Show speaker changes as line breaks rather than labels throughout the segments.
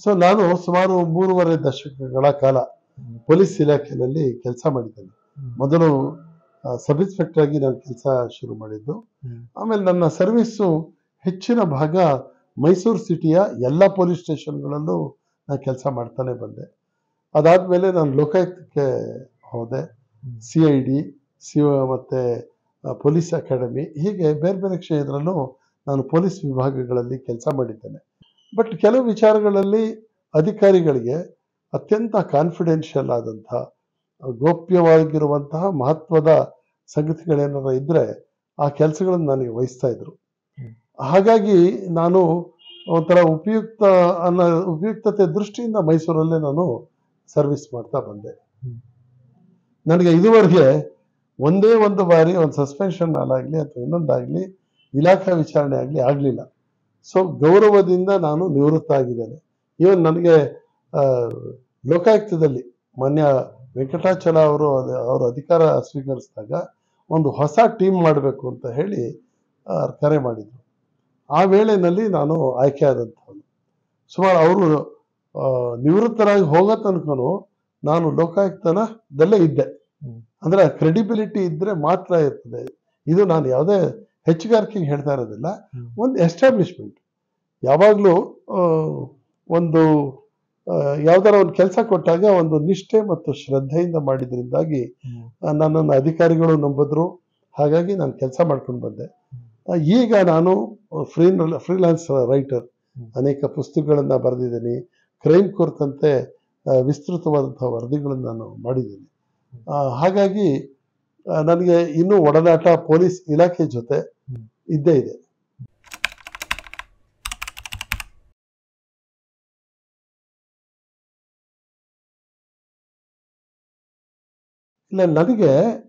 So ನಾನು ಸುಮಾರು ಮೂರುವರೆ ದಶಕಗಳ ಕಾಲ ಪೊಲೀಸ್ ಇಲಾಖೆಯಲ್ಲಿ ಕೆಲಸ ಮಾಡಿದ್ದೇನೆ ಮೊದಲು ಸಬ್ ಇನ್ಸ್ಪೆಕ್ಟರ್ ಆಗಿ ನಾನು ಕೆಲಸ ಶುರು ಮಾಡಿದ್ದು
ಹ್ಮ್.
ಆಮೇಲೆ ನನ್ನ ಸರ್ವಿಸ್ಸು ಹೆಚ್ಚಿನ ಭಾಗ ಮೈಸೂರು ಸಿಟಿಯ ಎಲ್ಲ ಪೊಲೀಸ್ ಸ್ಟೇಷನ್ಗಳಲ್ಲೂ ನಾನು ಕೆಲಸ ಮಾಡ್ತಾನೆ ಬಂದೆ ಅದಾದ್ಮೇಲೆ ನಾನು ಲೋಕಾಯುಕ್ತಕ್ಕೆ ಹೋದೆ
ಹ್ಮ್.
ಸಿ ಐ ಡಿ ಸಿ ಮತ್ತು ಪೊಲೀಸ್ ಅಕಾಡೆಮಿ ಹೀಗೆ ಬೇರೆ ಬೇರೆ ಕ್ಷೇತ್ರದಲ್ಲೂ ನಾನು ಪೊಲೀಸ್ ವಿಭಾಗಗಳಲ್ಲಿ ಕೆಲಸ ಮಾಡಿದ್ದೇನೆ ಬಟ್ ಕೆಲವು ವಿಚಾರಗಳಲ್ಲಿ ಅಧಿಕಾರಿಗಳಿಗೆ ಅತ್ಯಂತ ಕಾನ್ಫಿಡೆನ್ಷಿಯಲ್ ಆದಂಥ ಗೋಪ್ಯವಾಗಿರುವಂತಹ ಮಹತ್ವದ ಸಂಗತಿಗಳೇನಾರ ಇದ್ದರೆ ಆ ಕೆಲಸಗಳನ್ನು ನನಗೆ ವಹಿಸ್ತಾ ಇದ್ರು
ಹ್ಮ್.
ಹಾಗಾಗಿ ನಾನು ಒಂಥರ ಉಪಯುಕ್ತ ಅನ್ನೋ ಉಪಯುಕ್ತತೆ ದೃಷ್ಟಿಯಿಂದ ಮೈಸೂರಲ್ಲೇ ನಾನು ಸರ್ವಿಸ್ ಮಾಡ್ತಾ ಬಂದೆ
ಹ್ಮ್.
ನನಗೆ ಇದುವರೆಗೆ ಒಂದೇ ಒಂದು ಬಾರಿ ಒಂದು ಸಸ್ಪೆನ್ಷನ್ ಅಲ್ಲಾಗಲಿ ಅಥವಾ ಇನ್ನೊಂದಾಗಲಿ ಇಲಾಖಾ ವಿಚಾರಣೆ ಆಗಲಿ ಆಗಲಿಲ್ಲ ಸೊ ಗೌರವದಿಂದ ನಾನು ನಿವೃತ್ತ ಆಗಿದ್ದೇನೆ ಇವನ್ ನನಗೆ ಆ, ಲೋಕಾಯುಕ್ತದಲ್ಲಿ ಮಾನ್ಯ ವೆಂಕಟಾಚಲ ಅವರು ಅದ- ಅವರು ಅಧಿಕಾರ ಸ್ವೀಕರಿಸಿದಾಗ ಒಂದು ಹೊಸ ಟೀಮ್ ಮಾಡಬೇಕು ಅಂತ ಹೇಳಿ ಆ, ಕರೆ ಮಾಡಿದರು ಆ ವೇಳೆಯಲ್ಲಿ ನಾನು ಆಯ್ಕೆ ಆದಂಥವನು ಸುಮಾರು ಅವರು ಆ, ನಿವೃತ್ತರಾಗಿ ಹೋಗೋ ತನಕನೂ ನಾನು ಲೋಕಾಯುಕ್ತನದಲ್ಲೇ ಇದ್ದೆ
ಹ್ಮ್.
ಅಂದ್ರೆ ಕ್ರೆಡಿಬಿಲಿಟಿ ಇದ್ರೆ ಮಾತ್ರ ಇರ್ತದೆ ಇದು ನಾನು ಯಾವುದೇ ಹೆಚ್ಚುಗಾರಿಕೆಗೆ ಹೇಳ್ತಾ ಇರೋದಿಲ್ಲ
ಹ್ಮ್.
ಒಂದು ಎಸ್ಟಾಬ್ಲಿಷ್ಮೆಂಟ್ ಯಾವಾಗಲೂ ಒಂದು ಆ, ಯಾವ್ದಾರ ಒಂದು ಕೆಲಸ ಕೊಟ್ಟಾಗ ಒಂದು ನಿಷ್ಠೆ ಮತ್ತು ಶ್ರದ್ಧೆಯಿಂದ ಮಾಡಿದ್ರಿಂದಾಗಿ
ಹ್ಮ್.
ಆ, ನನ್ನನ್ನು ಅಧಿಕಾರಿಗಳು ನಂಬಿದ್ರು ಹಾಗಾಗಿ ನಾನು ಕೆಲಸ ಮಾಡ್ಕೊಂಡು ಬಂದೆ ಆ, ಈಗ ನಾನು ಫ್ರೀ ಫ್ರೀಲಾನ್ಸ್ ರೈಟರ್
ಹ್ಮ್.
ಅನೇಕ ಪುಸ್ತಕಗಳನ್ನು ಬರೆದಿದ್ದೀನಿ ಕ್ರೈಮ್ ಕುರಿತಂತೆ ಆ, ವಿಸ್ತೃತವಾದಂತಹ ವರದಿಗಳನ್ನು ನಾನು ಮಾಡಿದ್ದೀನಿ ಆ, ಹಾಗಾಗಿ ಆ, ನನಗೆ ಇನ್ನೂ ಒಡನಾಟ ಪೊಲೀಸ್ ಇಲಾಖೆ ಜೊತೆ
ಹ್ಮ್.
ಇದ್ದೇ ಇದೆ ಇಲ್ಲ ನನಗೆ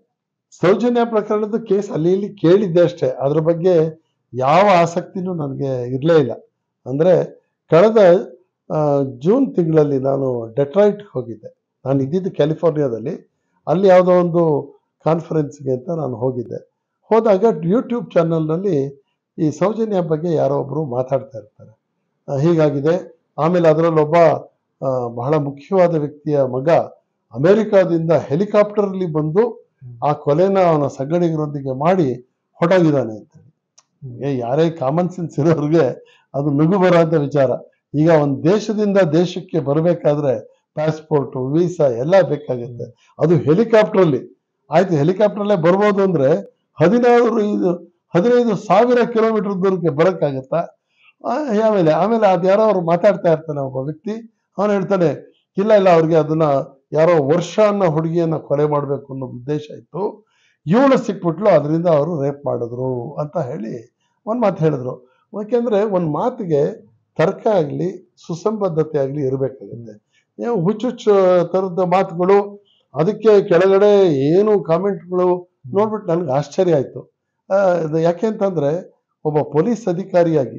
ಸೌಜನ್ಯ ಪ್ರಕರಣದ ಕೇಸ್ ಅಲ್ಲಿ ಇಲ್ಲಿ ಕೇಳಿದ್ದೆ ಅಷ್ಟೇ ಅದ್ರ ಬಗ್ಗೆ ಯಾವ ಆಸಕ್ತಿನೂ ನನಗೆ ಇರಲೇ ಇಲ್ಲ ಅಂದ್ರೆ ಕಳೆದ ಆ, ಜೂನ್ ತಿಂಗಳಲ್ಲಿ ನಾನು ಡೆಟ್ರಾಯ್ಟ್ ಹೋಗಿದ್ದೆ ನಾನು ಇದ್ದಿದ್ದು ಕ್ಯಾಲಿಫೋರ್ನಿಯಾದಲ್ಲಿ ಅಲ್ಲಿ ಯಾವುದೋ ಒಂದು ಕಾನ್ಫರೆನ್ಸ್ಗೆ ಅಂತ ನಾನು ಹೋಗಿದ್ದೆ ಹೋದಾಗ ಯೂಟ್ಯೂಬ್ ಚಾನಲ್ನಲ್ಲಿ ಈ ಸೌಜನ್ಯ ಬಗ್ಗೆ ಯಾರೋ ಒಬ್ಬರು ಮಾತಾಡ್ತಾ ಇರ್ತಾರೆ ಆ, ಹೀಗಾಗಿದೆ ಆಮೇಲೆ ಅದರಲ್ಲೊಬ್ಬ ಆ, ಬಹಳ ಮುಖ್ಯವಾದ ವ್ಯಕ್ತಿಯ ಮಗ ಅಮೆರಿಕಾದಿಂದ ಹೆಲಿಕಾಪ್ಟರ್ಲಿ ಬಂದು ಆ ಕೊಲೆನ ಅವನ ಸಂಗಡಿಗರೊಂದಿಗೆ ಮಾಡಿ ಹೊರಟಾಗಿದ್ದಾನೆ ಅಂತ ಏ ಯಾರೇ ಕಾಮನ್ ಸೆನ್ಸ್ ಇರೋರಿಗೆ ಅದು ನುಗ್ಗು ಬರೋಂಥ ವಿಚಾರ ಈಗ ಒಂದು ದೇಶದಿಂದ ದೇಶಕ್ಕೆ ಬರಬೇಕಾದ್ರೆ ಪಾಸ್ಪೋರ್ಟ್ ವೀಸಾ ಎಲ್ಲ ಬೇಕಾಗುತ್ತೆ ಅದು ಹೆಲಿಕಾಪ್ಟರ್ಲಿ ಆಯ್ತು ಹೆಲಿಕಾಪ್ಟರ್ಲೇ ಬರ್ಬೋದು ಅಂದ್ರೆ ಹದಿನಾರು ಇದು ಹದಿನೈದು ಸಾವಿರ ಕಿಲೋಮೀಟರ್ ದೂರಕ್ಕೆ ಬರೋಕ್ಕಾಗತ್ತಾ ಆ, ಆಮೇಲೆ ಆಮೇಲೆ ಅದು ಯಾರೋ ಅವ್ರು ಮಾತಾಡ್ತಾ ಇರ್ತಾನೆ ಒಬ್ಬ ವ್ಯಕ್ತಿ ಅವನು ಹೇಳ್ತಾನೆ ಇಲ್ಲ ಇಲ್ಲ ಅವ್ರಿಗೆ ಅದನ್ನ ಯಾರೋ ವರ್ಷ ಅನ್ನೋ ಹುಡುಗಿಯನ್ನ ಕೊಲೆ ಮಾಡಬೇಕು ಅನ್ನೋ ಉದ್ದೇಶ ಇತ್ತು ಇವಳು ಸಿಕ್ಬಿಟ್ಲು ಅದರಿಂದ ಅವರು ರೇಪ್ ಮಾಡಿದ್ರು ಅಂತ ಹೇಳಿ ಒಂದು ಮಾತು ಹೇಳಿದ್ರು ಯಾಕೆಂದ್ರೆ ಒಂದು ಮಾತಿಗೆ ತರ್ಕ ಆಗಲಿ ಸುಸಂಬದ್ಧತೆ ಆಗಲಿ ಇರಬೇಕಾಗುತ್ತೆ ಏನು ಹುಚ್ಚುಚ್ಚು ಥರದ ಮಾತುಗಳು ಅದಕ್ಕೆ ಕೆಳಗಡೆ ಏನು ಕಾಮೆಂಟ್ಗಳು ನೋಡ್ಬಿಟ್ಟು ನನಗೆ ಆಶ್ಚರ್ಯ ಆಯಿತು ಯಾಕೆ ಅಂತಂದ್ರೆ ಒಬ್ಬ ಪೊಲೀಸ್ ಅಧಿಕಾರಿಯಾಗಿ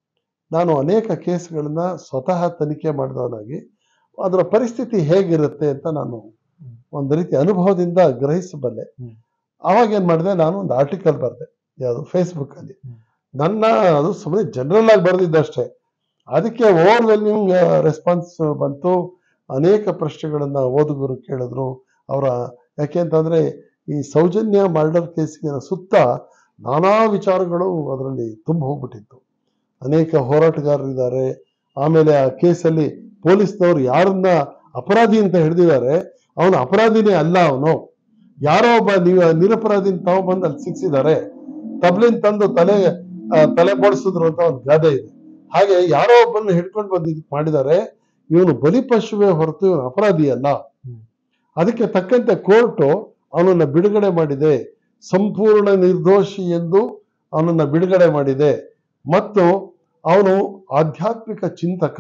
ನಾನು ಅನೇಕ ಕೇಸ್ಗಳನ್ನ ಸ್ವತಃ ತನಿಖೆ ಮಾಡಿದವನಾಗಿ ಅದರ ಪರಿಸ್ಥಿತಿ ಹೇಗಿರುತ್ತೆ ಅಂತ ನಾನು ಒಂದು ರೀತಿ ಅನುಭವದಿಂದ ಗ್ರಹಿಸಬಲ್ಲೆ
ಹ್ಮ್.
ಅವಾಗ ಏನ್ ಮಾಡಿದೆ ನಾನು ಒಂದು ಆರ್ಟಿಕಲ್ ಬರೆದೆ ಯಾವುದು ಫೇಸ್ಬುಕ್ ಅಲ್ಲಿ
ಹ್ಮ್.
ನನ್ನ ಅದು ಸುಮ್ಮನೆ ಜನರಲ್ ಆಗಿ ಬರೆದಿದ್ದಷ್ಟೇ ಅದಕ್ಕೆ ಓವರ್ವೆಲ್ಮಿಂಗ್ ರೆಸ್ಪಾನ್ಸ್ ಬಂತು ಅನೇಕ ಪ್ರಶ್ನೆಗಳನ್ನ ಓದುಗರು ಕೇಳಿದ್ರು ಅವರ ಯಾಕೆ ಅಂತಂದ್ರೆ ಈ ಸೌಜನ್ಯ ಮರ್ಡರ್ ಕೇಸಿನ ಸುತ್ತ ನಾನಾ ವಿಚಾರಗಳು ಅದರಲ್ಲಿ ತುಂಬ ಹೋಗ್ಬಿಟ್ಟಿತ್ತು ಅನೇಕ ಹೋರಾಟಗಾರರಿದ್ದಾರೆ ಆಮೇಲೆ ಆ ಕೇಸಲ್ಲಿ ಪೊಲೀಸ್ನವರು ಯಾರನ್ನ ಅಪರಾಧಿ ಅಂತ ಹಿಡಿದಿದ್ದಾರೆ ಅವನು ಅಪರಾಧಿನೇ ಅಲ್ಲ ಅವನು ಯಾರೋ ಒಬ್ಬ ನೀವು ನಿರಪರಾಧಿನ ತಾವು ಬಂದು ಅಲ್ಲಿ ಸಿಕ್ಸಿದ್ದಾರೆ ತಬ್ಲಿನ್ ತಂದು ತಲೆ ಆ, ತಲೆ ಬೋಡಿಸಿದ್ರು ಅಂತ ಒಂದು ಗಾದೆ ಇದೆ ಹಾಗೆ ಯಾರೋ ಒಬ್ಬನ ಹಿಡ್ಕೊಂಡು ಬಂದು ಇದಕ್ ಮಾಡಿದ್ದಾರೆ ಇವನು ಬಲಿಪಶುವೇ ಹೊರತು ಇವನು ಅಪರಾಧಿ ಅಲ್ಲ
ಹ್ಮ್.
ಅದಕ್ಕೆ ತಕ್ಕಂತೆ ಕೋರ್ಟು ಅವನನ್ನ ಬಿಡುಗಡೆ ಮಾಡಿದೆ ಸಂಪೂರ್ಣ ನಿರ್ದೋಷಿ ಎಂದು ಅವನನ್ನ ಬಿಡುಗಡೆ ಮಾಡಿದೆ ಮತ್ತು ಅವನು ಆಧ್ಯಾತ್ಮಿಕ ಚಿಂತಕ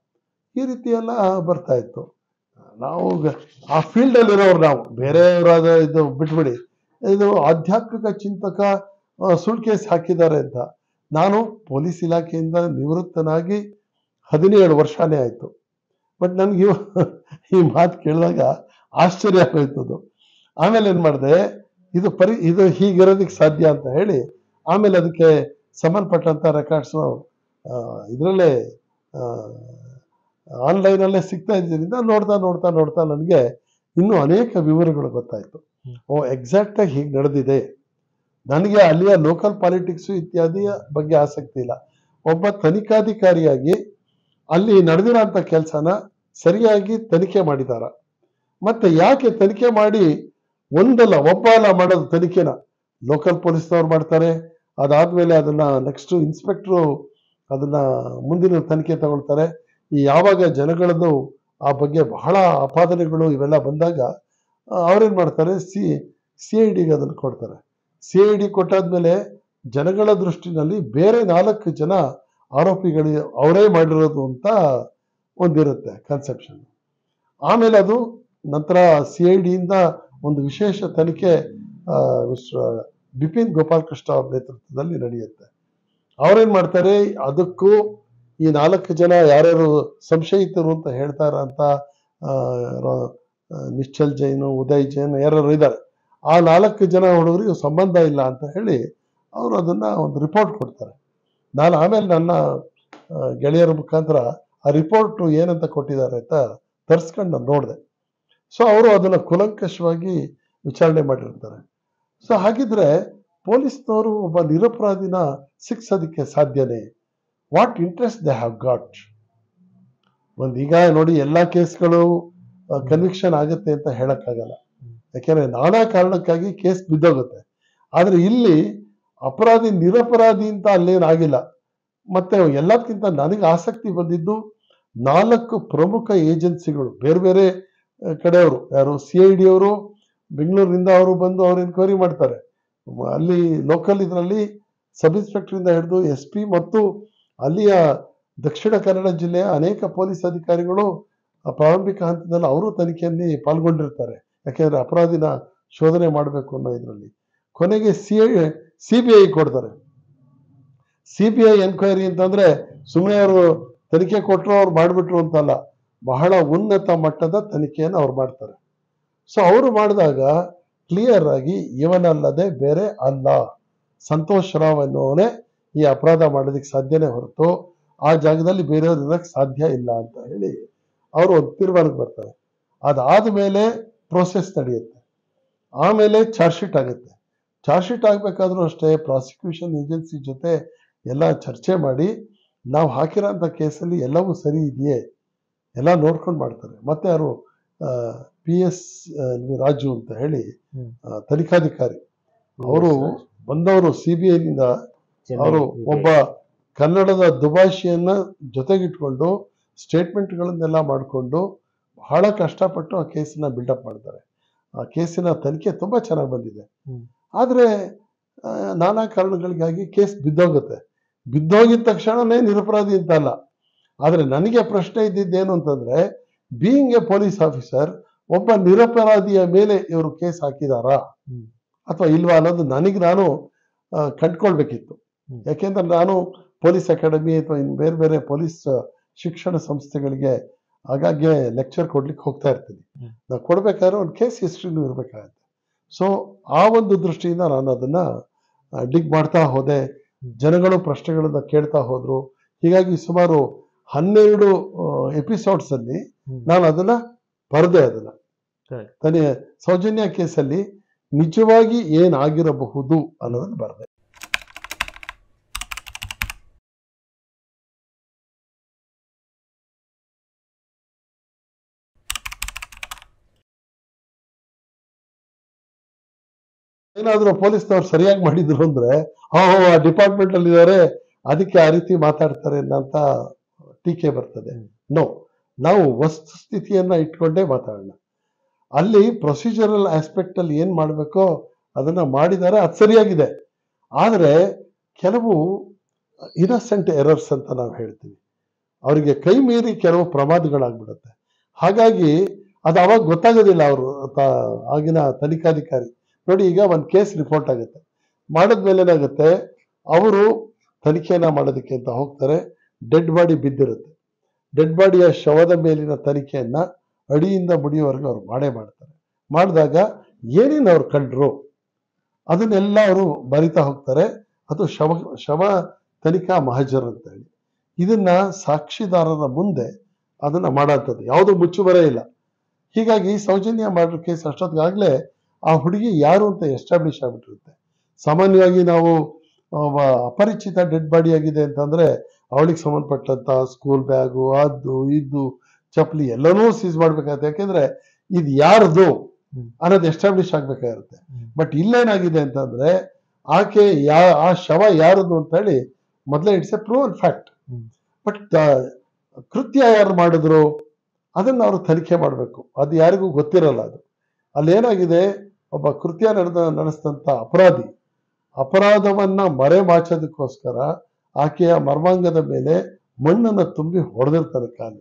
ಈ ರೀತಿ ಎಲ್ಲ ಬರ್ತಾ ಇತ್ತು ನಾವು ಗ- ಆ ಫೀಲ್ಡ್ ಅಲ್ಲಿ ಇರೋರು ನಾವು ಬೇರೆಯವರಾದ ಇದು ಬಿಟ್ಬಿಡಿ ಇದು ಆಧ್ಯಾತ್ಮಿಕ ಚಿಂತಕ ಆ, ಸುಳ್ಳು ಕೇಸ್ ಹಾಕಿದ್ದಾರೆ ಅಂತ ನಾನು ಪೊಲೀಸ್ ಇಲಾಖೆಯಿಂದ ನಿವೃತ್ತನಾಗಿ ಹದಿನೇಳು ವರ್ಷನೇ ಆಯ್ತು ಬಟ್ ನನ್ಗೆ ಇವ ಈ ಮಾತು ಕೇಳಿದಾಗ ಆಶ್ಚರ್ಯ ಆಗೋಯ್ತು ಅದು ಆಮೇಲೆ ಏನ್ ಮಾಡಿದೆ ಇದು ಪರಿ ಇದು ಹೀಗಿರೋದಕ್ಕೆ ಸಾಧ್ಯ ಅಂತ ಹೇಳಿ ಆಮೇಲೆ ಅದಕ್ಕೆ ಸಂಬಂಧಪಟ್ಟಂತ ರೆಕಾರ್ಡ್ಸ್ ಇದರಲ್ಲೇ ಆನ್ಲೈನಲ್ಲೇ ಸಿಗ್ತಾ ಇದ್ದರಿಂದ ನೋಡ್ತಾ ನೋಡ್ತಾ ನೋಡ್ತಾ ನನಗೆ ಇನ್ನೂ ಅನೇಕ ವಿವರಗಳು ಗೊತ್ತಾಯ್ತು
ಹ್ಮ್.
ಓ ಎಕ್ಸಾಕ್ಟ್ ಆಗಿ ಹೀಗೆ ನಡೆದಿದೆ ನನಗೆ ಅಲ್ಲಿಯ ಲೋಕಲ್ ಪಾಲಿಟಿಕ್ಸ್ ಇತ್ಯಾದಿಯ ಬಗ್ಗೆ ಆಸಕ್ತಿ ಇಲ್ಲ ಒಬ್ಬ ತನಿಖಾಧಿಕಾರಿಯಾಗಿ ಅಲ್ಲಿ ನಡೆದಿರೋಂಥ ಕೆಲಸನ ಸರಿಯಾಗಿ ತನಿಖೆ ಮಾಡಿದಾರ ಮತ್ತೆ ಯಾಕೆ ತನಿಖೆ ಮಾಡಿ ಒಂದಲ್ಲ ಒಬ್ಬ ಅಲ್ಲ ಮಾಡೋದು ತನಿಖೆನ ಲೋಕಲ್ ಪೊಲೀಸ್ನವ್ರು ಮಾಡ್ತಾರೆ ಅದಾದ್ಮೇಲೆ ಅದನ್ನ ನೆಕ್ಸ್ಟ್ ಇನ್ಸ್ಪೆಕ್ಟ್ರು ಅದನ್ನ ಮುಂದಿನ ತನಿಖೆ ತಗೊಳ್ತಾರೆ ಈ ಯಾವಾಗ ಜನಗಳದ್ದು ಆ ಬಗ್ಗೆ ಬಹಳ ಆಪಾದನೆಗಳು ಇವೆಲ್ಲ ಬಂದಾಗ ಆ, ಅವ್ರೇನ್ ಮಾಡ್ತಾರೆ ಸಿ ಸಿ ಐ ಡಿಗೆ ಅದನ್ನು ಕೊಡ್ತಾರೆ ಸಿ ಐ ಡಿ ಕೊಟ್ಟಾದ್ಮೇಲೆ ಜನಗಳ ದೃಷ್ಟಿನಲ್ಲಿ ಬೇರೆ ನಾಲ್ಕು ಜನ ಆರೋಪಿಗಳು ಅವರೇ ಮಾಡಿರೋದು ಅಂತ ಒಂದಿರುತ್ತೆ ಕನ್ಸೆಪ್ಷನ್ ಆಮೇಲೆ ಅದು ನಂತರ ಸಿ ಐ ಡಿಯಿಂದ ಒಂದು ವಿಶೇಷ ತನಿಖೆ ಆ, ಮಿಸ್ಟರ್ ಬಿಪಿನ್ ಗೋಪಾಲಕೃಷ್ಣ ಅವ್ರ ನೇತೃತ್ವದಲ್ಲಿ ನಡೆಯುತ್ತೆ ಅವ್ರೇನ್ ಮಾಡ್ತಾರೆ ಅದಕ್ಕೂ ಈ ನಾಲ್ಕು ಜನ ಯಾರ್ಯಾರು ಸಂಶಯಿತರು ಅಂತ ಹೇಳ್ತಾರ ಅಂತ ಆ, ರ- ಆ, ನಿಶ್ಚಲ್ ಜೈನ್ ಉದಯ್ ಜೈನ್ ಯಾರು ಇದ್ದಾರೆ ಆ ನಾಲ್ಕು ಜನ ಹುಡುಗರಿಗೆ ಸಂಬಂಧ ಇಲ್ಲ ಅಂತ ಹೇಳಿ ಅವರು ಅದನ್ನ ಒಂದು ರಿಪೋರ್ಟ್ ಕೊಡ್ತಾರೆ ನಾನು ಆಮೇಲೆ ನನ್ನ ಆ, ಗೆಳೆಯರ ಮುಖಾಂತರ ಆ ರಿಪೋರ್ಟ್ ಏನಂತ ಕೊಟ್ಟಿದ್ದಾರೆ ಅಂತ ತರಿಸ್ಕೊಂಡು ನಾನು ನೋಡಿದೆ ಸೊ ಅವರು ಅದನ್ನ ಕುಲಂಕಷವಾಗಿ ವಿಚಾರಣೆ ಮಾಡಿರ್ತಾರೆ ಸೊ ಹಾಗಿದ್ರೆ ಪೊಲೀಸ್ನವರು ಒಬ್ಬ ನಿರಪರಾಧಿನ ಶಿಕ್ಷೋದಕ್ಕೆ ಸಾಧ್ಯನೇ what interest they have got ಒಂದು ಈಗ ನೋಡಿ ಎಲ್ಲಾ ಕೇಸ್ಗಳು ಕನ್ವಿಕ್ಷನ್ ಆಗುತ್ತೆ ಅಂತ ಹೇಳಕ್ಕಾಗಲ್ಲ ಯಾಕೆಂದ್ರೆ ನಾನಾ ಕಾರಣಕ್ಕಾಗಿ ಕೇಸ್ ಬಿದ್ದೋಗುತ್ತೆ ಆದ್ರೆ ಇಲ್ಲಿ ಅಪರಾಧಿ ನಿರಪರಾಧಿ ಅಂತ ಅಲ್ಲೇನಾಗಿಲ್ಲ ಮತ್ತೆ ಎಲ್ಲದಕ್ಕಿಂತ ನನಗೆ ಆಸಕ್ತಿ ಬಂದಿದ್ದು ನಾಲ್ಕು ಪ್ರಮುಖ ಏಜೆನ್ಸಿಗಳು ಬೇರೆ ಬೇರೆ ಆ, ಕಡೆಯವರು ಯಾರು ಸಿ ಐ ಡಿ ಅವರು ಬೆಂಗಳೂರಿನಿಂದ ಅವರು ಬಂದು ಅವ್ರು ಎನ್ಕ್ವೈರಿ ಮಾಡ್ತಾರೆ ಮ- ಅಲ್ಲಿ ಲೋಕಲ್ ಇದರಲ್ಲಿ ಸಬ್ ಇನ್ಸ್ಪೆಕ್ಟರ್ ಇಂದ ಹಿಡಿದು ಎಸ್ ಪಿ ಮತ್ತು ಅಲ್ಲಿಯ ದಕ್ಷಿಣ ಕನ್ನಡ ಜಿಲ್ಲೆಯ ಅನೇಕ ಪೊಲೀಸ್ ಅಧಿಕಾರಿಗಳು ಆ ಪ್ರಾರಂಭಿಕ ಹಂತದಲ್ಲಿ ಅವರು ತನಿಖೆಯಲ್ಲಿ ಪಾಲ್ಗೊಂಡಿರ್ತಾರೆ ಯಾಕೆಂದ್ರೆ ಅಪರಾಧಿನ ಶೋಧನೆ ಮಾಡಬೇಕು ಅನ್ನೋ ಇದರಲ್ಲಿ ಕೊನೆಗೆ C I C B I ಕೊಡ್ತಾರೆ ಸಿ ಬಿ ಐ ಎನ್ಕ್ವೈರಿ ಅಂತಂದ್ರೆ ಸುಮ್ಮನೆ ಅವರು ತನಿಖೆ ಕೊಟ್ಟರು ಅವ್ರು ಮಾಡಿಬಿಟ್ರು ಅಂತಲ್ಲ ಬಹಳ ಉನ್ನತ ಮಟ್ಟದ ತನಿಖೆಯನ್ನು ಅವ್ರು ಮಾಡ್ತಾರೆ ಸೊ ಅವರು ಮಾಡಿದಾಗ ಕ್ಲಿಯರ್ ಆಗಿ ಇವನಲ್ಲದೆ ಬೇರೆ ಅಲ್ಲ ಸಂತೋಷ್ ರಾವ್ ಅನ್ನೋವನೇ ಈ ಅಪರಾಧ ಮಾಡೋದಕ್ಕೆ ಸಾಧ್ಯನೇ ಹೊರತು ಆ ಜಾಗದಲ್ಲಿ ಬೇರೆಯವ್ರು ಇರಕ್ಕೆ ಸಾಧ್ಯ ಇಲ್ಲ ಅಂತ ಹೇಳಿ ಅವರು ಒಂದು ತೀರ್ಮಾನಕ್ಕೆ ಬರ್ತಾರೆ ಅದಾದ ಮೇಲೆ ಪ್ರೋಸೆಸ್ ನಡೆಯುತ್ತೆ ಆಮೇಲೆ ಚಾರ್ಜ್ ಶೀಟ್ ಆಗುತ್ತೆ ಚಾರ್ಜ್ ಶೀಟ್ ಆಗಬೇಕಾದ್ರೂ ಅಷ್ಟೇ ಪ್ರಾಸಿಕ್ಯೂಷನ್ ಏಜೆನ್ಸಿ ಜೊತೆ ಎಲ್ಲ ಚರ್ಚೆ ಮಾಡಿ ನಾವು ಹಾಕಿರೋಂಥ ಕೇಸಲ್ಲಿ ಎಲ್ಲವೂ ಸರಿ ಇದೆಯೇ ಎಲ್ಲ ನೋಡ್ಕೊಂಡು ಮಾಡ್ತಾರೆ ಮತ್ತೆ ಅವರು ಪಿ ಎಸ್ ರಾಜು ಅಂತ ಹೇಳಿ
ಹ್ಮ್.
ಆ, ತನಿಖಾಧಿಕಾರಿ ಅವರು ಬಂದವರು ಸಿ ಬಿ ಐನಿಂದ ಅವರು ಒಬ್ಬ ಕನ್ನಡದ ದುಭಾಷೆಯನ್ನ ಜೊತೆಗಿಟ್ಕೊಂಡು ಸ್ಟೇಟ್ಮೆಂಟ್ಗಳನ್ನೆಲ್ಲ ಮಾಡಿಕೊಂಡು ಬಹಳ ಕಷ್ಟಪಟ್ಟು ಆ ಕೇಸನ್ನ ಬಿಲ್ಡಪ್ ಮಾಡ್ತಾರೆ ಆ ಕೇಸಿನ ತನಿಖೆ ತುಂಬಾ ಚೆನ್ನಾಗಿ ಬಂದಿದೆ
ಹ್ಮ್.
ಆದ್ರೆ ಆ, ನಾನಾ ಕಾರಣಗಳಿಗಾಗಿ ಕೇಸ್ ಬಿದ್ದೋಗುತ್ತೆ ಬಿದ್ದೋಗಿದ ತಕ್ಷಣನೇ ನಿರಪರಾಧಿ ಅಂತ ಅಲ್ಲ ಆದ್ರೆ ನನಗೆ ಪ್ರಶ್ನೆ ಇದ್ದಿದ್ದೇನು ಅಂತಂದ್ರೆ ಬೀಯಿಂಗ್ ಎ ಪೊಲೀಸ್ ಆಫೀಸರ್ ಒಬ್ಬ ನಿರಪರಾಧಿಯ ಮೇಲೆ ಇವರು ಕೇಸ್ ಹಾಕಿದಾರಾ
ಹ್ಮ್.
ಅಥವಾ ಇಲ್ವಾ ಅನ್ನೋದು ನನಗೆ ನಾನು ಆ, ಕಂಡ್ಕೊಳ್ಬೇಕಿತ್ತು
ಹ್ಮ್.
ಯಾಕೆಂದ್ರೆ ನಾನು ಪೊಲೀಸ್ ಅಕಾಡೆಮಿ ಅಥವಾ ಇನ್ ಬೇರೆ ಬೇರೆ ಪೊಲೀಸ್ ಶಿಕ್ಷಣ ಸಂಸ್ಥೆಗಳಿಗೆ ಆಗಾಗ್ಗೆ ಲೆಕ್ಚರ್ ಕೊಡ್ಲಿಕ್ಕೆ ಹೋಗ್ತಾ ಇರ್ತೀನಿ
ಹ್ಮ್.
ನಾವು ಕೊಡ್ಬೇಕಾದ್ರೆ ಒಂದು ಕೇಸ್ ಹಿಸ್ಟ್ರಿನೂ ಇರಬೇಕಾಗತ್ತೆ ಸೊ ಆ ಒಂದು ದೃಷ್ಟಿಯಿಂದ ನಾನು ಅದನ್ನ ಡಿಗ್ ಮಾಡ್ತಾ ಹೋದೆ
ಹ್ಮ್.
ಜನಗಳು ಪ್ರಶ್ನೆಗಳನ್ನ ಕೇಳ್ತಾ ಹೋದ್ರು ಹೀಗಾಗಿ ಸುಮಾರು ಹನ್ನೆರಡು ಎಪಿಸೋಡ್ಸ್ ಅಲ್ಲಿ
ಹ್ಮ್.
ನಾನು ಅದನ್ನ ಬರದೆ ಅದನ್ನ
Correct.
ತನಿ ಸೌಜನ್ಯ ಕೇಸಲ್ಲಿ ನಿಜವಾಗಿ ಏನಾಗಿರಬಹುದು ಅನ್ನೋದನ್ನ ಬರದೆ ಏನಾದ್ರೂ ಪೊಲೀಸ್ನವ್ರು ಸರಿಯಾಗಿ ಮಾಡಿದ್ರು ಅಂದ್ರೆ ಹಾ ಆ ಡಿಪಾರ್ಟ್ಮೆಂಟ್ ಅಲ್ಲಿ ಇದಾರೆ ಅದಕ್ಕೆ ಆ ರೀತಿ ಮಾತಾಡ್ತಾರೆ ಅಂತ ಟೀಕೆ ಬರ್ತದೆ
ಹ್ಮ್.
ನೋ ನಾವು ವಸ್ತುಸ್ಥಿತಿಯನ್ನ ಇಟ್ಕೊಂಡೇ ಮಾತಾಡೋಣ ಅಲ್ಲಿ ಪ್ರೊಸೀಜರಲ್ ಆಸ್ಪೆಕ್ಟ್ ಅಲ್ಲಿ ಏನ್ ಮಾಡ್ಬೇಕೋ ಅದನ್ನ ಮಾಡಿದ್ದಾರೆ ಅದು ಸರಿಯಾಗಿದೆ ಆದ್ರೆ ಕೆಲವು ಇನಸೆಂಟ್ ಎರರ್ಸ್ ಅಂತ ನಾವು ಹೇಳ್ತೀವಿ ಅವರಿಗೆ ಕೈ ಮೀರಿ ಕೆಲವು ಪ್ರಮಾದಗಳಾಗ್ಬಿಡುತ್ತೆ ಹಾಗಾಗಿ ಅದು ಅವಾಗ ಗೊತ್ತಾಗೋದಿಲ್ಲ ಅವರು ಆಗಿನ ತನಿಖಾಧಿಕಾರಿ ನೋಡಿ ಈಗ ಒಂದು ಕೇಸ್ ರಿಪೋರ್ಟ್ ಆಗುತ್ತೆ ಮಾಡಿದ್ಮೇಲೆ ಏನಾಗುತ್ತೆ ಅವರು ತನಿಖೆನ ಮಾಡೋದಕ್ಕೆ ಅಂತ ಹೋಗ್ತಾರೆ ಡೆಡ್ ಬಾಡಿ ಬಿದ್ದಿರುತ್ತೆ ಡೆಡ್ ಬಾಡಿಯ ಶವದ ಮೇಲಿನ ತನಿಖೆಯನ್ನ ಅಡಿಯಿಂದ ಮುಡಿಯವರೆಗೂ ಅವ್ರು ಮಾಡೇ ಮಾಡ್ತಾರೆ ಮಾಡಿದಾಗ ಏನೇನು ಅವ್ರು ಕಂಡ್ರು ಅದನ್ನೆಲ್ಲ ಅವರು ಬರಿತಾ ಹೋಗ್ತಾರೆ ಅದು ಶವ ಶವ ತನಿಖಾ ಮಹಜರ್ ಅಂತ ಹೇಳಿ ಇದನ್ನ ಸಾಕ್ಷಿದಾರರ ಮುಂದೆ ಅದನ್ನ ಮಾಡೋಂಥದ್ದು ಯಾವುದು ಮುಚ್ಚುಬರೇ ಇಲ್ಲ ಹೀಗಾಗಿ ಸೌಜನ್ಯ ಮರ್ಡರ್ ಕೇಸ್ ಅಷ್ಟೊತ್ತಿಗಾಗಲೇ ಆ ಹುಡುಗಿ ಯಾರು ಅಂತ ಎಸ್ಟಾಬ್ಲಿಷ್ ಆಗ್ಬಿಟ್ಟಿರುತ್ತೆ ಸಾಮಾನ್ಯವಾಗಿ ನಾವು ಒಬ್ಬ ಅಪರಿಚಿತ ಡೆಡ್ ಬಾಡಿ ಆಗಿದೆ ಅಂತಂದ್ರೆ ಅವಳಿಗೆ ಸಂಬಂಧಪಟ್ಟಂತ ಸ್ಕೂಲ್ ಬ್ಯಾಗು ಅದು ಇದು ಚಪ್ಪಲಿ ಎಲ್ಲನೂ ಸೀಸ್ ಮಾಡ್ಬೇಕಾಗುತ್ತೆ ಯಾಕೆಂದ್ರೆ ಇದು ಯಾರ್ದು
ಹ್ಮ್.
ಅನ್ನೋದು ಎಸ್ಟಾಬ್ಲಿಷ್ ಆಗ್ಬೇಕಾಗಿರುತ್ತೆ
ಹ್ಮ್.
ಬಟ್ ಇಲ್ಲೇನಾಗಿದೆ ಅಂತಂದ್ರೆ ಆಕೆ ಯಾ ಆ ಶವ ಯಾರದು ಅಂತ ಹೇಳಿ ಮೊದಲೇ it's a proven fact
hmm.
But ಕೃತ್ಯ ಯಾರು ಮಾಡಿದ್ರು ಅದನ್ನ ಅವರು ತನಿಖೆ ಮಾಡಬೇಕು ಅದು ಯಾರಿಗೂ ಗೊತ್ತಿರಲ್ಲ ಅದು ಅಲ್ಲಿ ಏನಾಗಿದೆ ಒಬ್ಬ ಕೃತ್ಯ ನಡೆದ ನಡೆಸಿದಂತ ಅಪರಾಧಿ ಅಪರಾಧವನ್ನ ಮರೆ ಮಾಚೋದಕ್ಕೋಸ್ಕರ ಆಕೆಯ ಮರ್ಮಾಂಗದ ಮೇಲೆ ಮಣ್ಣನ್ನು ತುಂಬಿ ಹೊಡೆದಿರ್ತಾರೆ ಕಾಲಿ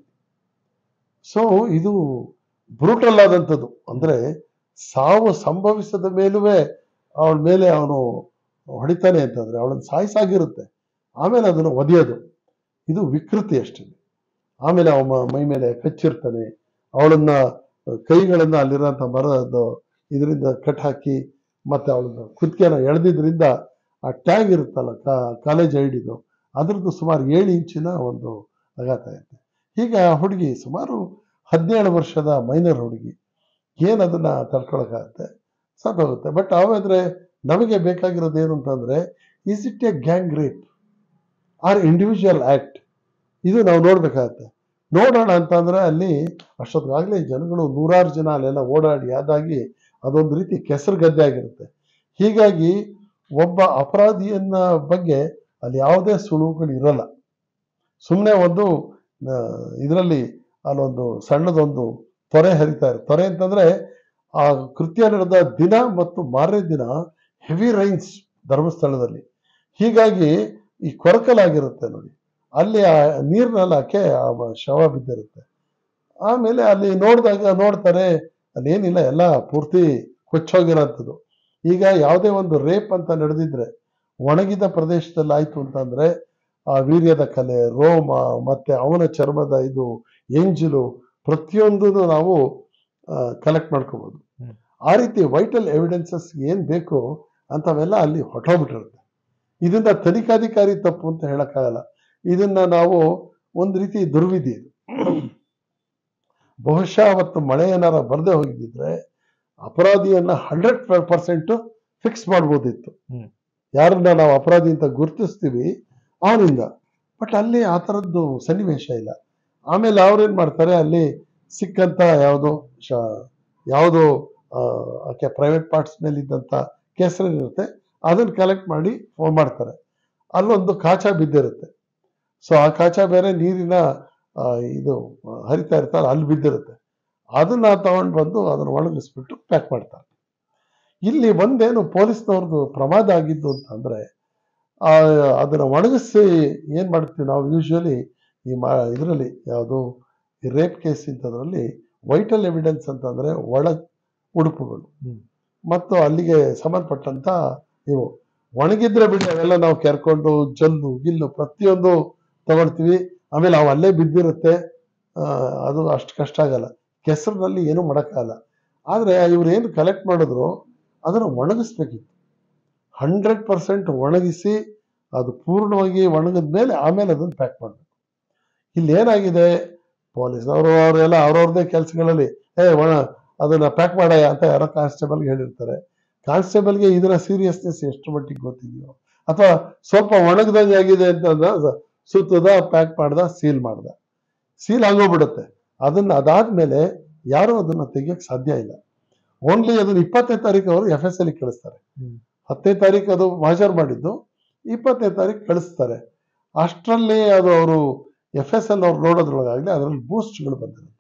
ಸೊ ಇದು ಬ್ರೂಟಲ್ ಆದಂಥದ್ದು ಅಂದ್ರೆ ಸಾವು ಸಂಭವಿಸದ ಮೇಲೂ ಅವಳ ಮೇಲೆ ಅವನು ಹೊಡಿತಾನೆ ಅಂತಂದ್ರೆ ಅವಳನ್ನ ಸಾಯಿಸಾಗಿರುತ್ತೆ ಆಮೇಲೆ ಅದನ್ನು ಒದೆಯೋದು ಇದು ವಿಕೃತಿ ಅಷ್ಟೇ ಆಮೇಲೆ ಅವ ಮ- ಮೈ ಮೇಲೆ ಕಚ್ಚಿರ್ತಾನೆ ಅವಳನ್ನ ಕೈಗಳನ್ನ ಅಲ್ಲಿರೋಂಥ ಮರದ ಇದರಿಂದ ಕಟ್ ಹಾಕಿ ಮತ್ತೆ ಅವಳನ್ನ ಕುತ್ತಿಗೆನ ಎಳೆದಿದ್ರಿಂದ ಆ ಟ್ಯಾಗ್ ಇರುತ್ತಲ್ಲ ಕಾಲೇಜ್ ಐಡಿದು ಅದ್ರದ್ದು ಸುಮಾರು ಏಳು ಇಂಚಿನ ಒಂದು ಆಘಾತ ಇರುತ್ತೆ ಹೀಗೆ ಆ ಹುಡುಗಿ ಸುಮಾರು ಹದಿನೇಳು ವರ್ಷದ ಮೈನರ್ ಹುಡುಗಿ ಏನು ಅದನ್ನ ತಡ್ಕೊಳಕ್ಕಾಗತ್ತೆ ಸಾಕಾಗುತ್ತೆ ಬಟ್ ಆಮೇಲೆ ನಮಗೆ ಬೇಕಾಗಿರೋದು ಏನು ಅಂತಂದ್ರೆ is it a gang rape or individual act ಇದು ನಾವು ನೋಡ್ಬೇಕಾಗತ್ತೆ ನೋಡೋಣ ಅಂತಂದ್ರೆ ಅಲ್ಲಿ ಅಷ್ಟೊತ್ತಿಗಾಗಲೇ ಜನಗಳು ನೂರಾರು ಜನ ಅಲ್ಲೆಲ್ಲ ಓಡಾಡಿ ಅದಾಗಿ ಅದೊಂದು ರೀತಿ ಕೆಸರು ಗದ್ದೆ ಆಗಿರುತ್ತೆ ಹೀಗಾಗಿ ಒಬ್ಬ ಅಪರಾಧಿಯನ್ನ ಬಗ್ಗೆ ಅಲ್ಲಿ ಯಾವುದೇ ಸುಳುವುಗಳು ಇರಲ್ಲ ಸುಮ್ಮನೆ ಒಂದು ಇದರಲ್ಲಿ ಅಲ್ಲೊಂದು ಸಣ್ಣದೊಂದು ತೊರೆ ಹರಿತಾ ಇರುತ್ತೆ ತೊರೆ ಅಂತಂದ್ರೆ ಆ ಕೃತ್ಯ ನಡೆದ ದಿನ ಮತ್ತು ಮಾರನೇ ದಿನ ಹೆವಿ ರೈನ್ಸ್ ಧರ್ಮಸ್ಥಳದಲ್ಲಿ ಹೀಗಾಗಿ ಈ ಕೊರಕಲಾಗಿರುತ್ತೆ ನೋಡಿ ಅಲ್ಲಿ ಆ ನೀರಿನಲ್ಲಿ ಆಕೆ ಆ ವ- ಶವ ಬಿದ್ದಿರುತ್ತೆ ಆಮೇಲೆ ಅಲ್ಲಿ ನೋಡಿದಾಗ ನೋಡ್ತಾರೆ ಅಲ್ಲಿ ಏನಿಲ್ಲ ಎಲ್ಲ ಪೂರ್ತಿ ಕೊಚ್ಚೋಗಿರೋಂಥದ್ದು ಈಗ ಯಾವುದೇ ಒಂದು ರೇಪ್ ಅಂತ ನಡೆದಿದ್ರೆ ಒಣಗಿದ ಪ್ರದೇಶದಲ್ಲಿ ಆಯ್ತು ಅಂತಂದ್ರೆ ಆ ವೀರ್ಯದ ಕಲೆ ರೋಮ ಮತ್ತೆ ಅವನ ಚರ್ಮದ ಇದು ಎಂಜಲು ಪ್ರತಿಯೊಂದನ್ನು ನಾವು ಕಲೆಕ್ಟ್ ಮಾಡ್ಕೋಬಹುದು
ಹ್ಮ್.
ಆ ರೀತಿ ವೈಟಲ್ ಎವಿಡೆನ್ಸಸ್ ಏನ್ ಬೇಕು ಅಂತವೆಲ್ಲ ಅಲ್ಲಿ ಹೊಟ್ಟೋಗ್ಬಿಟ್ಟಿರುತ್ತೆ ಇದನ್ನ ತನಿಖಾಧಿಕಾರಿ ತಪ್ಪು ಅಂತ ಹೇಳಕ್ಕಾಗಲ್ಲ ಇದನ್ನ ನಾವು ಒಂದು ರೀತಿ ದುರ್ವಿಧಿ ಇದು ಬಹುಶಃ ಅವತ್ತು ಮಳೆ ಏನಾರ ಬರದೆ ಹೋಗಿದ್ದಿದ್ರೆ ಅಪರಾಧಿಯನ್ನ ಹಂಡ್ರೆಡ್ ಪರ್ಸೆಂಟ್ ಫಿಕ್ಸ್ ಮಾಡ್ಬೋದಿತ್ತು
ಹ್ಮ್.
ಯಾರನ್ನ ನಾವು ಅಪರಾಧಿ ಅಂತ ಗುರುತಿಸ್ತೀವಿ ಅವನಿಂದ ಬಟ್ ಅಲ್ಲಿ ಆ ಥರದ್ದು ಸನ್ನಿವೇಶ ಇಲ್ಲ ಆಮೇಲೆ ಅವ್ರೇನ್ ಮಾಡ್ತಾರೆ ಅಲ್ಲಿ ಸಿಕ್ಕಂತ ಯಾವುದೋ ಶ ಯಾವುದೋ ಆ, ಆಕೆ ಪ್ರೈವೇಟ್ ಪಾರ್ಟ್ಸ್ ಮೇಲೆ ಇದ್ದಂತ ಕೆಸರಿರುತ್ತೆ ಅದನ್ನ ಕಲೆಕ್ಟ್ ಮಾಡಿ ಫೋನ್ ಮಾಡ್ತಾರೆ ಅಲ್ಲೊಂದು ಕಾಚ ಬಿದ್ದಿರುತ್ತೆ ಸೊ ಆ ಕಾಚ ಬೇರೆ ನೀರಿನ ಆ, ಇದು ಆ, ಹರಿತಾ ಇರ್ತಾರೆ ಅಲ್ಲಿ ಬಿದ್ದಿರುತ್ತೆ ಅದನ್ನ ತಗೊಂಡು ಬಂದು ಅದನ್ನ ಒಣಗಿಸ್ಬಿಟ್ಟು ಪ್ಯಾಕ್ ಮಾಡ್ತಾರೆ ಇಲ್ಲಿ ಒಂದೇನು ಪೊಲೀಸ್ನವ್ರದ್ದು ಪ್ರಮಾದ ಆಗಿದ್ದು ಅಂತಂದ್ರೆ ಆ ಅದನ್ನ ಒಣಗಿಸಿ ಏನ್ ಮಾಡ್ತೀವಿ ನಾವು ಯೂಶುವಲಿ ಈ ಮಾ ಇದರಲ್ಲಿ ಯಾವುದು ಈ ರೇಪ್ ಕೇಸ್ ಇಂಥದ್ರಲ್ಲಿ ವೈಟಲ್ ಎವಿಡೆನ್ಸ್ ಅಂತಂದ್ರೆ ಒಳ ಉಡುಪುಗಳು
ಹ್ಮ್.
ಮತ್ತು ಅಲ್ಲಿಗೆ ಸಂಬಂಧಪಟ್ಟಂತ ಇವು ಒಣಗಿದ್ರೆ ಬಿಡಿ ಅವೆಲ್ಲ ನಾವು ಕೆರ್ಕೊಂಡು ಜಲ್ಲು ಗಿಲ್ಲು ಪ್ರತಿಯೊಂದು ತಗೊಳ್ತೀವಿ ಆಮೇಲೆ ಅವು ಅಲ್ಲೇ ಬಿದ್ದಿರುತ್ತೆ ಆ, ಅದು ಅಷ್ಟು ಕಷ್ಟ ಆಗಲ್ಲ ಕೆಸರಿನಲ್ಲಿ ಏನು ಮಾಡೋಕ್ಕಾಗಲ್ಲ ಆದ್ರೆ ಇವ್ರು ಏನು ಕಲೆಕ್ಟ್ ಮಾಡಿದ್ರು ಅದನ್ನು ಒಣಗಿಸ್ಬೇಕಿತ್ತು ಹಂಡ್ರೆಡ್ ಪರ್ಸೆಂಟ್ ಒಣಗಿಸಿ ಅದು ಪೂರ್ಣವಾಗಿ ಒಣಗಿದ ಮೇಲೆ ಆಮೇಲೆ ಅದನ್ನು ಪ್ಯಾಕ್ ಮಾಡಬೇಕು ಇಲ್ಲಿ ಏನಾಗಿದೆ ಪೊಲೀಸ್ನವರು ಅವರೆಲ್ಲ ಅವ್ರವ್ರದೇ ಕೆಲಸಗಳಲ್ಲಿ ಏ ಒಣ ಅದನ್ನ ಪ್ಯಾಕ್ ಮಾಡಯ್ಯ ಅಂತ ಯಾರೋ ಕಾನ್ಸ್ಟೇಬಲ್ಗೆ ಹೇಳಿರ್ತಾರೆ ಕಾನ್ಸ್ಟೇಬಲ್ಗೆ ಇದರ ಸೀರಿಯಸ್ನೆಸ್ ಎಷ್ಟು ಮಟ್ಟಿಗೆ ಗೊತ್ತಿದೆಯೋ ಅಥವಾ ಸ್ವಲ್ಪ ಒಣಗ್ದಂಗೆ ಆಗಿದೆ ಅಂತ ಸುತ್ತದ ಪ್ಯಾಕ್ ಮಾಡ್ದ ಸೀಲ್ ಮಾಡ್ದ ಸೀಲ್ ಆಗೋಗ್ಬಿಡುತ್ತೆ ಅದನ್ನ ಅದಾದ್ಮೇಲೆ ಯಾರು ಅದನ್ನ ತೆಗಿಯಕ್ ಸಾಧ್ಯ ಇಲ್ಲ ಓನ್ಲಿ ಅದನ್ನ ಇಪ್ಪತ್ತನೇ ತಾರೀಕು ಅವರು ಎಫ್ ಎಸ್ ಎಲ್ ಕಳಿಸ್ತಾರೆ
ಹ್ಮ್.
ಹತ್ತನೇ ತಾರೀಕು ಅದು ಮಾಜರ್ ಮಾಡಿದ್ದು ಇಪ್ಪತ್ತನೇ ತಾರೀಕು ಕಳಿಸ್ತಾರೆ ಅಷ್ಟರಲ್ಲಿ ಅದು ಅವರು ಎಫ್ ಎಸ್ ಎಲ್ ಅವ್ರು ನೋಡೋದ್ರೊಳಗಾಗ್ಲಿ ಅದರಲ್ಲಿ ಬೂಸ್ಟ್ಗಳು ಬಂದಿರುತ್ತೆ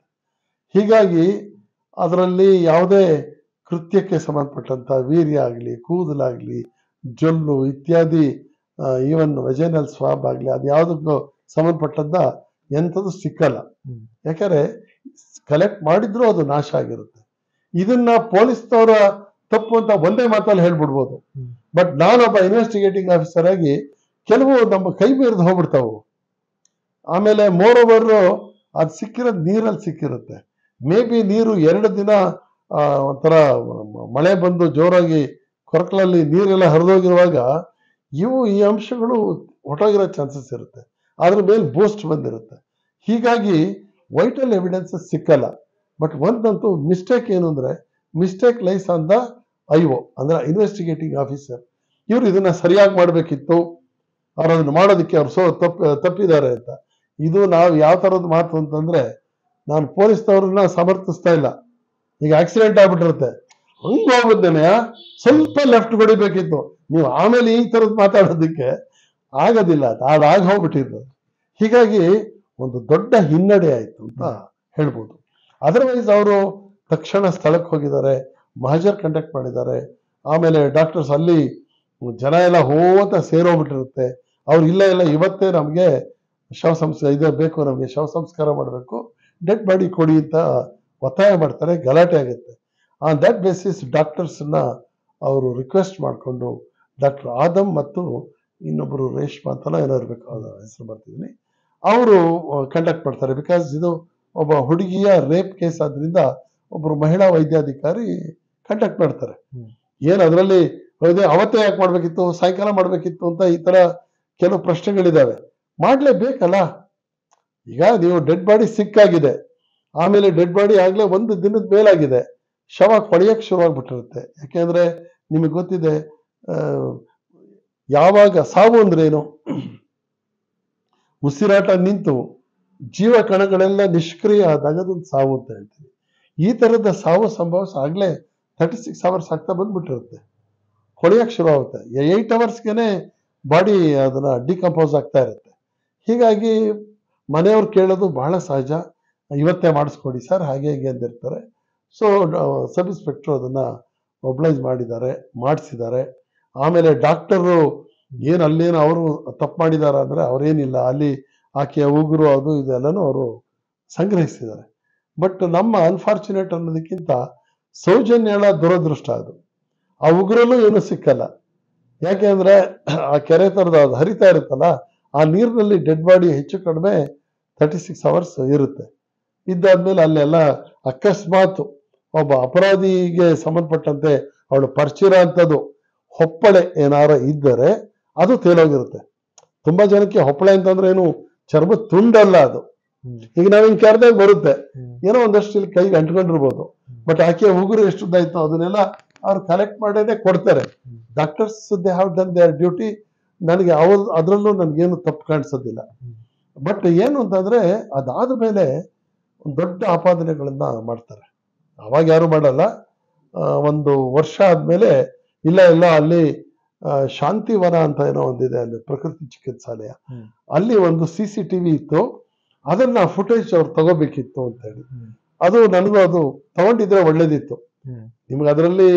ಹೀಗಾಗಿ ಅದರಲ್ಲಿ ಯಾವುದೇ ಕೃತ್ಯಕ್ಕೆ ಸಂಬಂಧಪಟ್ಟಂತ ವೀರ್ಯ ಆಗಲಿ ಕೂದಲಾಗ್ಲಿ ಜೊಲ್ಲು ಇತ್ಯಾದಿ ಈವನ್ ವೆಜೈನಲ್ ಸ್ವಾಬ್ ಆಗಲಿ ಅದು ಯಾವುದಕ್ಕೂ ಸಂಬಂಧಪಟ್ಟಂತ ಎಂಥದ್ದು ಸಿಕ್ಕಲ್ಲ
ಹ್ಮ್.
ಯಾಕಂದ್ರೆ ಕಲೆಕ್ಟ್ ಮಾಡಿದ್ರು ಅದು ನಾಶ ಆಗಿರುತ್ತೆ ಇದನ್ನ ಪೊಲೀಸ್ನವರ ತಪ್ಪು ಅಂತ ಒಂದೇ ಮಾತಲ್ಲಿ ಹೇಳ್ಬಿಡ್ಬೋದು
ಹ್ಮ್.
ಬಟ್ ನಾನೊಬ್ಬ ಇನ್ವೆಸ್ಟಿಗೇಟಿಂಗ್ ಆಫೀಸರ್ ಆಗಿ ಕೆಲವು ನಮ್ಮ ಕೈ ಮೀರಿದು ಹೋಗ್ಬಿಡ್ತಾವು ಆಮೇಲೆ ಮೋರ್ ಓವರ್ ಅದು ಸಿಕ್ಕಿರೋದು ನೀರಲ್ಲಿ ಸಿಕ್ಕಿರುತ್ತೆ ಮೇ ಬಿ ನೀರು ಎರಡು ದಿನ ಆ, ಒಂಥರ ಮ- ಮಳೆ ಬಂದು ಜೋರಾಗಿ ಕೊರಕಲಲ್ಲಿ ನೀರೆಲ್ಲ ಹರಿದೋಗಿರುವಾಗ ಇವು ಈ ಅಂಶಗಳು ಹೊಟ್ಟೋಗಿರೋ ಚಾನ್ಸಸ್ ಇರುತ್ತೆ ಅದ್ರ ಮೇಲೆ ಬೂಸ್ಟ್ ಬಂದಿರುತ್ತೆ ಹೀಗಾಗಿ ವೈಟಲ್ ಎವಿಡೆನ್ಸಸ್ ಸಿಕ್ಕಲ್ಲ ಬಟ್ ಒಂದಂತೂ ಮಿಸ್ಟೇಕ್ ಏನು ಅಂದ್ರೆ mistake lies on the I O ಅಂದ್ರೆ ಇನ್ವೆಸ್ಟಿಗೇಟಿಂಗ್ ಆಫೀಸರ್ ಇವರು ಇದನ್ನ ಸರಿಯಾಗಿ ಮಾಡಬೇಕಿತ್ತು ಅವ್ರು ಅದನ್ನ ಮಾಡೋದಕ್ಕೆ ಅವ್ರು ಸೋ ತಪ್ಪ ತಪ್ಪಿದ್ದಾರೆ ಅಂತ ಇದು ನಾವು ಯಾವ ತರದ ಮಾತು ಅಂತಂದ್ರೆ ನಾನು ಪೊಲೀಸ್ನವ್ರನ್ನ ಸಮರ್ಥಿಸ್ತಾ ಇಲ್ಲ ಈಗ ಆಕ್ಸಿಡೆಂಟ್ ಆಗ್ಬಿಟ್ಟಿರುತ್ತೆ ಹಂಗ ಹೋಗುತ್ತೇನೆ ಸ್ವಲ್ಪ ಲೆಫ್ಟ್ ಹೊಡಿಬೇಕಿತ್ತು ನೀವು ಆಮೇಲೆ ಈ ತರದ್ ಮಾತಾಡೋದಕ್ಕೆ ಆಗೋದಿಲ್ಲ ಅದು ಆಗ ಹೋಗ್ಬಿಟ್ಟಿದ್ದು ಹೀಗಾಗಿ ಒಂದು ದೊಡ್ಡ ಹಿನ್ನಡೆ ಆಯ್ತು ಅಂತ ಹೇಳ್ಬೋದು ಅದರ್ವೈಸ್ ಅವರು ತಕ್ಷಣ ಸ್ಥಳಕ್ಕೆ ಹೋಗಿದ್ದಾರೆ ಮಹಜರ್ ಕಂಡಕ್ಟ್ ಮಾಡಿದ್ದಾರೆ ಆಮೇಲೆ ಡಾಕ್ಟರ್ಸ್ ಅಲ್ಲಿ ಜನ ಎಲ್ಲ ಹೋತ ಸೇರೋಗ್ಬಿಟ್ಟಿರುತ್ತೆ ಅವ್ರು ಇಲ್ಲ ಇಲ್ಲ ಇವತ್ತೇ ನಮಗೆ ಶವ ಸಂಸ್ಕಾರ ಇದು ಬೇಕು ನಮಗೆ ಶವ ಸಂಸ್ಕಾರ ಮಾಡಬೇಕು ಡೆಡ್ ಬಾಡಿ ಕೊಡಿ ಅಂತ ಒತ್ತಾಯ ಮಾಡ್ತಾರೆ ಗಲಾಟೆ ಆಗುತ್ತೆ ಆನ್ ದಟ್ ಬೇಸಿಸ್ ಡಾಕ್ಟರ್ಸ್ನ ಅವರು ರಿಕ್ವೆಸ್ಟ್ ಮಾಡಿಕೊಂಡು ಡಾಕ್ಟರ್ ಆದಮ್ ಮತ್ತು ಇನ್ನೊಬ್ಬರು ರೇಷ್ಮಾ ಅಂತಲೋ ಏನೋ ಇರಬೇಕು ಅವ್ರ ಹೆಸರು ಬರ್ತಿದ್ದೀನಿ ಅವರು ಕಂಡಕ್ಟ್ ಮಾಡ್ತಾರೆ ಬಿಕಾಸ್ ಇದು ಒಬ್ಬ ಹುಡುಗಿಯ ರೇಪ್ ಕೇಸ್ ಆದ್ರಿಂದ ಒಬ್ಬರು ಮಹಿಳಾ ವೈದ್ಯಾಧಿಕಾರಿ ಕಂಡಕ್ಟ್ ಮಾಡ್ತಾರೆ
ಹ್ಮ್.
ಏನ್ ಅದರಲ್ಲಿ ಅವತ್ತೇ ಯಾಕೆ ಮಾಡ್ಬೇಕಿತ್ತು ಸಾಯಂಕಾಲ ಮಾಡ್ಬೇಕಿತ್ತು ಅಂತ ಈ ತರ ಕೆಲವು ಪ್ರಶ್ನೆಗಳಿದಾವೆ ಮಾಡ್ಲೇಬೇಕಲ್ಲ ಈಗ ನೀವು ಡೆಡ್ ಬಾಡಿ ಸಿಕ್ಕಾಗಿದೆ ಆಮೇಲೆ ಡೆಡ್ ಬಾಡಿ ಆಗ್ಲೇ ಒಂದು ದಿನದ ಮೇಲಾಗಿದೆ ಶವ ಕೊಳೆಯಕ್ ಶುರುವಾಗ್ಬಿಟ್ಟಿರುತ್ತೆ ಯಾಕೆಂದ್ರೆ ನಿಮಗೆ ಗೊತ್ತಿದೆ ಆ, ಯಾವಾಗ ಸಾವು ಅಂದ್ರೆ ಏನು ಉಸಿರಾಟ ನಿಂತು ಜೀವ ಕಣಗಳೆಲ್ಲ ನಿಷ್ಕ್ರಿಯ ಆದಾಗ ಅದೊಂದು ಸಾವು ಅಂತ ಹೇಳ್ತೀವಿ ಈ ತರದ ಸಾವು ಸಂಭವಿಸ ಆಗ್ಲೇ ತರ್ಟಿ ಸಿಕ್ಸ್ ಅವರ್ಸ್ ಆಗ್ತಾ ಬಂದ್ಬಿಟ್ಟಿರುತ್ತೆ ಕೊಳೆಯಕ್ ಶುರು ಆಗುತ್ತೆ ಏಟ್ ಅವರ್ಸ್ಗೆನೆ ಬಾಡಿ ಅದನ್ನ ಡಿಕಂಪೋಸ್ ಆಗ್ತಾ ಇರುತ್ತೆ ಹೀಗಾಗಿ ಮನೆಯವ್ರು ಕೇಳೋದು ಬಹಳ ಸಹಜ ಇವತ್ತೇ ಮಾಡಿಸ್ಕೊಡಿ ಸರ್ ಹಾಗೆ ಹೀಗೆ ಅಂದಿರ್ತಾರೆ ಸೊ ಸಬ್ ಇನ್ಸ್ಪೆಕ್ಟರ್ ಅದನ್ನ ಒಬ್ಲೈಸ್ ಮಾಡಿದ್ದಾರೆ ಮಾಡಿಸಿದ್ದಾರೆ ಆಮೇಲೆ ಡಾಕ್ಟರು ಏನು ಅಲ್ಲೇನು ಅವರು ತಪ್ಪು ಮಾಡಿದಾರ ಅಂದ್ರೆ ಅವರೇನಿಲ್ಲ ಅಲ್ಲಿ ಆಕೆಯ ಉಗುರು ಅದು ಇದೆಲ್ಲನೂ ಅವರು ಸಂಗ್ರಹಿಸಿದ್ದಾರೆ ಬಟ್ ನಮ್ಮ ಅನ್ಫಾರ್ಚುನೇಟ್ ಅನ್ನೋದಕ್ಕಿಂತ ಸೌಜನ್ಯಳ ದುರದೃಷ್ಟ ಅದು ಆ ಉಗುರಲ್ಲೂ ಏನು ಸಿಕ್ಕಲ್ಲ ಯಾಕೆ ಅಂದ್ರೆ ಆ ಕೆರೆ ತರದ ಅದು ಹರಿತಾ ಇರುತ್ತಲ್ಲ ಆ ನೀರಿನಲ್ಲಿ ಡೆಡ್ ಬಾಡಿ ಹೆಚ್ಚು ಕಡಿಮೆ ತರ್ಟಿ ಸಿಕ್ಸ್ ಅವರ್ಸ್ ಇರುತ್ತೆ ಇದ್ದಾದ್ಮೇಲೆ ಅಲ್ಲೆಲ್ಲ ಅಕಸ್ಮಾತ್ ಒಬ್ಬ ಅಪರಾಧಿಗೆ ಸಂಬಂಧಪಟ್ಟಂತೆ ಅವಳು ಪರಿಚಯ ಅಂತದ್ದು ಹೊಪ್ಪಳೆ ಏನಾರ ಇದ್ದರೆ ಅದು ತೇಲೋಗಿರುತ್ತೆ ತುಂಬಾ ಜನಕ್ಕೆ ಹೊಪ್ಪಳೆ ಅಂತಂದ್ರೆ ಏನು ಚರ್ಮ ತುಂಡಲ್ಲ ಅದು
ಹ್ಮ್.
ಈಗ ನಾವ್ ಹಿಂಗ್ ಕೆರೆದಾಗ ಬರುತ್ತೆ
ಹ್ಮ್.
ಏನೋ ಒಂದಷ್ಟು ಇಲ್ಲಿ ಕೈಗೆ ಅಂಟ್ಕೊಂಡಿರ್ಬೋದು ಬಟ್ ಆಕೆ ಉಗುರು ಎಷ್ಟು ಉದ್ದಾಯ್ತು ಅದನ್ನೆಲ್ಲ ಅವ್ರು ಕಲೆಕ್ಟ್ ಮಾಡೇನೆ ಕೊಡ್ತಾರೆ
ಹ್ಮ್.
Doctors they have done their duty ನನಗೆ ಅವ್ರ ಅದರಲ್ಲೂ ನನಗೇನು ತಪ್ಪು ಕಾಣಿಸೋದಿಲ್ಲ
ಹ್ಮ್.
ಬಟ್ ಏನು ಅಂತಂದ್ರೆ ಅದಾದ ಮೇಲೆ ಒಂದ್ ದೊಡ್ಡ ಆಪಾದನೆಗಳನ್ನ ಮಾಡ್ತಾರೆ ಅವಾಗ ಯಾರು ಮಾಡಲ್ಲ ಆ, ಒಂದು ವರ್ಷ ಆದ್ಮೇಲೆ ಇಲ್ಲ ಇಲ್ಲ ಅಲ್ಲಿ ಆ, ಶಾಂತಿವನ ಅಂತ ಏನೋ ಒಂದಿದೆ ಅಲ್ಲಿ ಪ್ರಕೃತಿ ಚಿಕಿತ್ಸಾಲಯ
ಹ್ಮ್.
ಅಲ್ಲಿ ಒಂದು ಸಿ ಸಿ ಟಿವಿ ಇತ್ತು ಅದನ್ನ ಫುಟೇಜ್ ಅವ್ರು ತಗೋಬೇಕಿತ್ತು ಅಂತ ಹೇಳಿ
ಹ್ಮ್.
ಅದು ನನಗೂ ಅದು ತಗೊಂಡಿದ್ರೆ ಒಳ್ಳೇದಿತ್ತು
ಹ್ಮ್.
ನಿಮ್ಗೆ ಅದರಲ್ಲಿ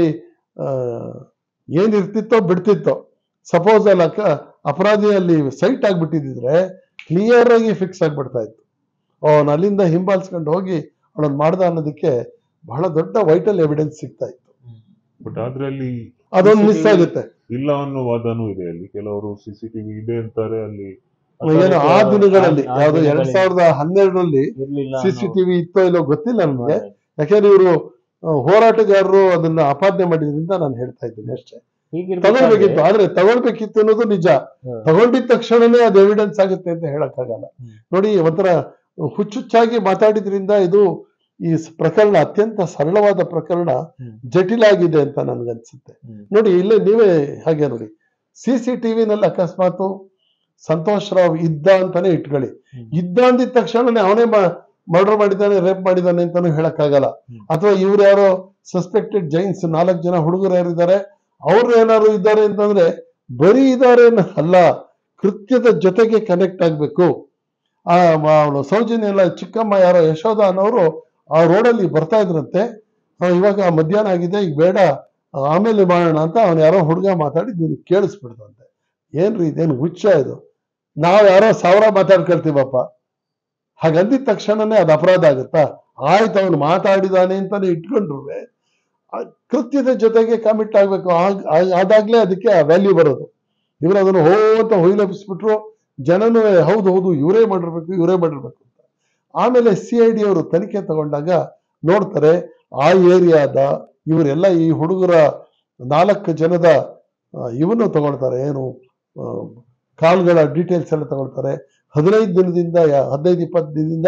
ಏನಿರ್ತಿತ್ತೋ ಬಿಡ್ತಿತ್ತೋ ಸಪೋಸ್ ಅಲ್ಲಿ ಅಕ್ಕ ಅಪರಾಧಿ ಅಲ್ಲಿ ಸೈಟ್ ಆಗ್ಬಿಟ್ಟಿದ್ರೆ ಕ್ಲಿಯರ್ ಆಗಿ ಫಿಕ್ಸ್ ಆಗ್ಬಿಡ್ತಾ ಇತ್ತು ಅವನು ಅಲ್ಲಿಂದ ಹಿಂಬಾಲಿಸ್ಕೊಂಡು ಹೋಗಿ ಅವಳನ್ನ ಮಾಡ್ದ ಅನ್ನೋದಕ್ಕೆ ಬಹಳ ದೊಡ್ಡ ವೈಟಲ್ ಎವಿಡೆನ್ಸ್ ಸಿಗ್ತಾ ಇತ್ತು
ಬಟ್ ಅದ್ರಲ್ಲಿ
ಅದೊಂದು ಮಿಸ್ ಆಗುತ್ತೆ
ಇಲ್ಲ ಅನ್ನೋ ವಾದನೂ ಇದೆ ಅಲ್ಲಿ ಕೆಲವರು ಸಿಸಿಟಿವಿ ಇದೆ ಅಂತಾರೆ ಅಲ್ಲಿ
ಏನು ಆ ದಿನಗಳಲ್ಲಿ
ಆ- ಆ
ಯಾವ್ದು ಎರಡ್
ದಿನಗಳಲ್ಲಿ
ಸಾವಿರದ ಹನ್ನೆರಡರಲ್ಲಿ
ಇರ್ಲಿಲ್ಲ
ಸಿ ಸಿ ಟಿವಿ ಇತ್ತೋ ಇಲ್ಲೋ ಗೊತ್ತಿಲ್ಲ ನಮ್ಗೆ
ಅನ್ನೋ-
ಯಾಕೆಂದ್ರೆ ಇವರು ಹೋರಾಟಗಾರರು ಅದನ್ನ ಅಪಾದನೆ ಮಾಡಿದ್ರಿಂದ ನಾನು ಹೇಳ್ತಾ ಇದ್ದೀನಿ ಅಷ್ಟೇ
ಹೀಗಿರ್ಬೇಕಾದ್ರೆ-
ತಗೊಳ್ಬೇಕಿತ್ತು ಆದ್ರೆ ತಗೊಳ್ಬೇಕಿತ್ತು ಅನ್ನೋದು ನಿಜ
ಹ್ಮ್.
ತಗೊಂಡಿದ ತಕ್ಷಣನೇ ಅದು ಎವಿಡೆನ್ಸ್ ಆಗುತ್ತೆ ಅಂತ ಹೇಳಕ್ಕಾಗಲ್ಲ
ಹ್ಮ್.
ನೋಡಿ ಒಂಥರ ಹುಚ್ಚುಚ್ಚಾಗಿ ಮಾತಾಡಿದ್ರಿಂದ ಇದು ಈ ಸ್- ಪ್ರಕರಣ ಅತ್ಯಂತ ಸರಳವಾದ ಪ್ರಕರಣ
ಹ್ಮ್.
ಜಟಿಲ ಆಗಿದೆ ಅಂತ ನನ್ಗನ್ಸುತ್ತೆ
ಹ್ಮ್.
ನೋಡಿ ಇಲ್ಲೇ ನೀವೇ ಹಾಗೆ ನೋಡಿ ಸಿ ಸಿ ಟಿವಿನಲ್ಲಿ ಅಕಸ್ಮಾತ್ ಸಂತೋಷ್ ರಾವ್ ಇದ್ದ ಅಂತಾನೆ ಇಟ್ಕೊಳ್ಳಿ
ಹ್ಮ್.
ಇದ್ದ ಅಂದಿದ ತಕ್ಷಣನೇ ಅವನೇ ಮರ್ಡರ್ ಮಾಡಿದ್ದಾನೆ ರೇಪ್ ಮಾಡಿದ್ದಾನೆ ಅಂತಾನು ಹೇಳಕ್ಕಾಗಲ್ಲ
ಹ್ಮ್.
ಅಥವಾ ಇವ್ರು ಯಾರೋ ಸಸ್ಪೆಕ್ಟೆಡ್ ಜೈನ್ಸ್ ನಾಲ್ಕು ಜನ ಹುಡುಗರು ಯಾರಿದ್ದಾರೆ ಅವ್ರು ಏನಾದ್ರು ಇದ್ದಾರೆ ಅಂತಂದ್ರೆ ಬರೀ ಇದ್ದಾರೆ ಅನ್ನೋ ಅಲ್ಲ ಕೃತ್ಯದ ಜೊತೆಗೆ ಕನೆಕ್ಟ್ ಆಗ್ಬೇಕು ಆ ಅವಳು ಸೌಜನ್ಯ ಎಲ್ಲ ಚಿಕ್ಕಮ್ಮ ಯಾರೋ ಯಶೋಧ ಅನ್ನೋರು ಆ ರೋಡಲ್ಲಿ ಬರ್ತಾ ಇದ್ರಂತೆ ಆ, ಇವಾಗ ಮಧ್ಯಾಹ್ನ ಆಗಿದೆ ಈಗ ಬೇಡ ಆಮೇಲೆ ಮಾಡೋಣ ಅಂತ ಅವ್ನು ಯಾರೋ ಹುಡುಗ ಮಾತಾಡಿ ನೀನು ಕೇಳಿಸ್ಬಿಡ್ದಂತೆ ಏನ್ರಿ ಇದೇನು ಹುಚ್ಚ ಇದು ನಾವ್ ಯಾರೋ ಸಾವಿರ ಮಾತಾಡ್ಕೊಳ್ತೀವಪ್ಪ ಹಾಗಂದಿದ ತಕ್ಷಣನೇ ಅದು ಅಪರಾಧ ಆಗುತ್ತಾ ಆಯ್ತು ಅವನು ಮಾತಾಡಿದಾನೆ ಅಂತಾನೆ ಇಟ್ಕೊಂಡ್ರು ಕೃತ್ಯದ ಜೊತೆಗೆ ಕಮಿಟ್ ಆಗ್ಬೇಕು ಆಗ್- ಆಗ್- ಆದಾಗ್ಲೇ ಅದಕ್ಕೆ ಆ ವ್ಯಾಲ್ಯೂ ಬರೋದು ಇವರು ಅದನ್ನು ಹೋ ಅಂತ ಹೊಯ್ಲಪ್ಪಿಸ್ಬಿಟ್ರು ಜನನು ಹೌದು ಹೌದು ಇವರೇ ಮಾಡಿರ್ಬೇಕು ಇವರೇ ಮಾಡಿರ್ಬೇಕು ಅಂತ ಆಮೇಲೆ ಸಿ ಐ ಡಿ ಅವರು ತನಿಖೆ ತಗೊಂಡಾಗ ನೋಡ್ತಾರೆ ಆ ಏರಿಯಾದ ಇವರೆಲ್ಲ ಈ ಹುಡುಗರ ನಾಲ್ಕು ಜನದ ಆ, ಇವನ್ನು ತಗೊಳ್ತಾರೆ ಏನು ಆ, ಕಾಲ್ಗಳ ಡೀಟೇಲ್ಸ್ ಎಲ್ಲ ತಗೊಳ್ತಾರೆ ಹದಿನೈದು ದಿನದಿಂದ ಯಾ- ಹದಿನೈದು ಇಪ್ಪತ್ತು ದಿನದಿಂದ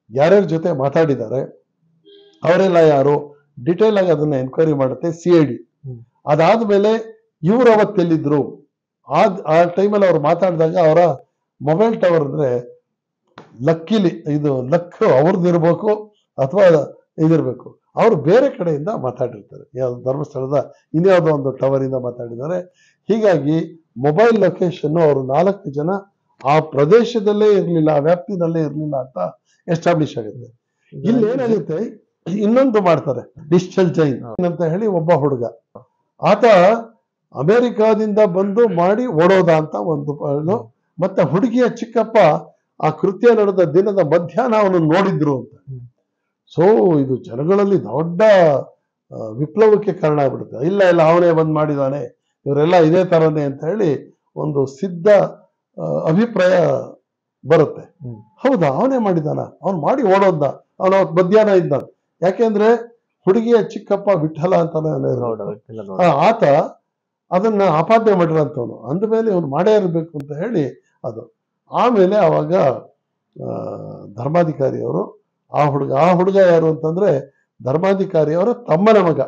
ಯಾರ್ಯಾರ ಜೊತೆ ಮಾತಾಡಿದ್ದಾರೆ ಅವರೆಲ್ಲ ಯಾರು ಡಿಟೇಲ್ ಆಗಿ ಅದನ್ನ ಎನ್ಕ್ವೈರಿ ಮಾಡುತ್ತೆ ಸಿ ಐ ಡಿ
ಹ್ಮ್.
ಅದಾದ್ಮೇಲೆ ಇವ್ರು ಅವತ್ತೆಲ್ಲಿದ್ರು ಆ ಆ ಟೈಮಲ್ಲಿ ಅವ್ರು ಮಾತಾಡಿದಾಗ ಅವರ ಮೊಬೈಲ್ ಟವರ್ ಅಂದ್ರೆ ಲಕ್ಕಿಲಿ ಇದು ಲಕ್ ಅವ್ರದ್ದು ಇರ್ಬೇಕು ಅಥವಾ ಇದಿರ್ಬೇಕು ಅವರು ಬೇರೆ ಕಡೆಯಿಂದ ಮಾತಾಡಿರ್ತಾರೆ ಯಾವ್ದು ಧರ್ಮಸ್ಥಳದ ಇನ್ಯಾವುದೋ ಒಂದು ಟವರ್ ಇಂದ ಮಾತಾಡಿದ್ದಾರೆ ಹೀಗಾಗಿ ಮೊಬೈಲ್ ಲೊಕೇಶನ್ ಅವರು ನಾಲ್ಕು ಜನ ಆ ಪ್ರದೇಶದಲ್ಲೇ ಇರಲಿಲ್ಲ ಆ ವ್ಯಾಪ್ತಿನಲ್ಲೇ ಇರಲಿಲ್ಲ ಅಂತ ಎಸ್ಟಾಬ್ಲಿಷ್ ಆಗುತ್ತೆ ಇಲ್ಲಿ ಏನಾಗುತ್ತೆ ಇನ್ನೊಂದು ಮಾಡ್ತಾರೆ ಡಿಜಿಟಲ್ ಜೈನ್ ಅಂತ ಹೇಳಿ ಒಬ್ಬ ಹುಡುಗ ಆತ ಅಮೆರಿಕಾದಿಂದ ಬಂದು ಮಾಡಿ ಓಡೋದ ಅಂತ ಒಂದು ಇದು. ಮತ್ತೆ ಹುಡುಗಿಯ ಚಿಕ್ಕಪ್ಪ ಆ ಕೃತ್ಯ ನಡೆದ ದಿನದ ಮಧ್ಯಾಹ್ನ ಅವನು ನೋಡಿದ್ರು ಅಂತ
ಹ್ಮ್.
ಸೊ ಇದು ಜನಗಳಲ್ಲಿ ದೊಡ್ಡ ಆ, ವಿಪ್ಲವಕ್ಕೆ ಕಾರಣ ಆಗ್ಬಿಡುತ್ತೆ ಇಲ್ಲ ಇಲ್ಲ ಅವನೇ ಬಂದ್ ಮಾಡಿದಾನೆ ಇವರೆಲ್ಲ ಇದೇ ತರನೇ ಅಂತ ಹೇಳಿ ಒಂದು ಸಿದ್ಧ ಆ, ಅಭಿಪ್ರಾಯ ಬರುತ್ತೆ
ಹ್ಮ್.
ಹೌದಾ ಅವನೇ ಮಾಡಿದಾನ ಅವ್ನು ಮಾಡಿ ಓಡೋದ್ನ ಅವನು ಅವತ್ತು ಮಧ್ಯಾಹ್ನ ಇದ್ದ ಯಾಕೆಂದ್ರೆ ಹುಡುಗಿಯ ಚಿಕ್ಕಪ್ಪ ವಿಠಲ ಅಂತಾನೆ
ಗೌಡ ವಿಠ್ಠಲ ಗೌಡ.
ಆ, ಆತ ಅದನ್ನ ಅಪಾದ್ಯ ಮಾಡಿರೋಂಥವನು ಅಂದಮೇಲೆ ಇವನು ಮಾಡೇ ಇರಬೇಕು ಅಂತ ಹೇಳಿ ಅದು ಆಮೇಲೆ ಅವಾಗ ಆ, ಧರ್ಮಾಧಿಕಾರಿಯವರು ಆ ಹುಡುಗ ಆ ಹುಡುಗ ಯಾರು ಅಂತಂದ್ರೆ ಧರ್ಮಾಧಿಕಾರಿಯವರ ತಮ್ಮನ ಮಗ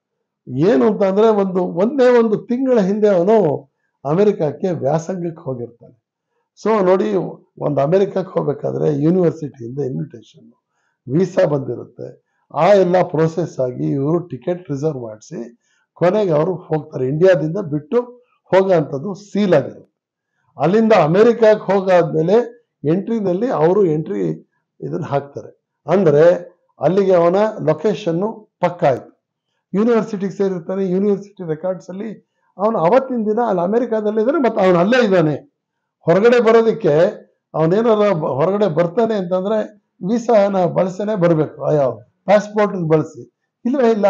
ಏನು ಅಂತಂದ್ರೆ ಒಂದು ಒಂದೇ ಒಂದು ತಿಂಗಳ ಹಿಂದೆ ಅವನು ಅಮೆರಿಕಕ್ಕೆ ವ್ಯಾಸಂಗಕ್ಕೆ ಹೋಗಿರ್ತಾನೆ ಸೊ ನೋಡಿ ಒಂದು ಅಮೆರಿಕಕ್ಕೆ ಹೋಗ್ಬೇಕಾದ್ರೆ ಯೂನಿವರ್ಸಿಟಿಯಿಂದ ಇನ್ವಿಟೇಷನ್ ವೀಸಾ ಬಂದಿರುತ್ತೆ ಆ ಎಲ್ಲ ಪ್ರೋಸೆಸ್ ಆಗಿ ಇವರು ಟಿಕೆಟ್ ರಿಸರ್ವ್ ಮಾಡಿಸಿ ಕೊನೆಗೆ ಅವರು ಹೋಗ್ತಾರೆ ಇಂಡಿಯಾದಿಂದ ಬಿಟ್ಟು ಹೋಗೋಂಥದ್ದು ಸೀಲ್ ಆಗಿರುತ್ತೆ ಅಲ್ಲಿಂದ ಅಮೆರಿಕಕ್ಕೆ ಹೋಗಾದ್ಮೇಲೆ ಎಂಟ್ರಿನಲ್ಲಿ ಅವರು ಎಂಟ್ರಿ ಇದನ್ನ ಹಾಕ್ತಾರೆ ಅಂದ್ರೆ ಅಲ್ಲಿಗೆ ಅವನ ಲೊಕೇಶನ್ ಪಕ್ಕ ಆಯ್ತು ಯೂನಿವರ್ಸಿಟಿಗೆ ಸೇರಿರ್ತಾನೆ ಯೂನಿವರ್ಸಿಟಿ ರೆಕಾರ್ಡ್ಸ್ ಅಲ್ಲಿ ಅವನು ಅವತ್ತಿನ ದಿನ ಅಲ್ಲಿ ಅಮೆರಿಕಾದಲ್ಲಿ ಇದ್ದಾನೆ ಮತ್ತೆ ಅವನು ಅಲ್ಲೇ ಇದ್ದಾನೆ ಹೊರಗಡೆ ಬರೋದಕ್ಕೆ ಅವನೇನಾರ ಬ- ಹೊರಗಡೆ ಬರ್ತಾನೆ ಅಂತಂದ್ರೆ ವೀಸಾನ ಬಳಸನೆ ಬರಬೇಕು ಯಾವ ಪಾಸ್ಪೋರ್ಟ್ ಬಳಸಿ ಇಲ್ವೇ ಇಲ್ಲ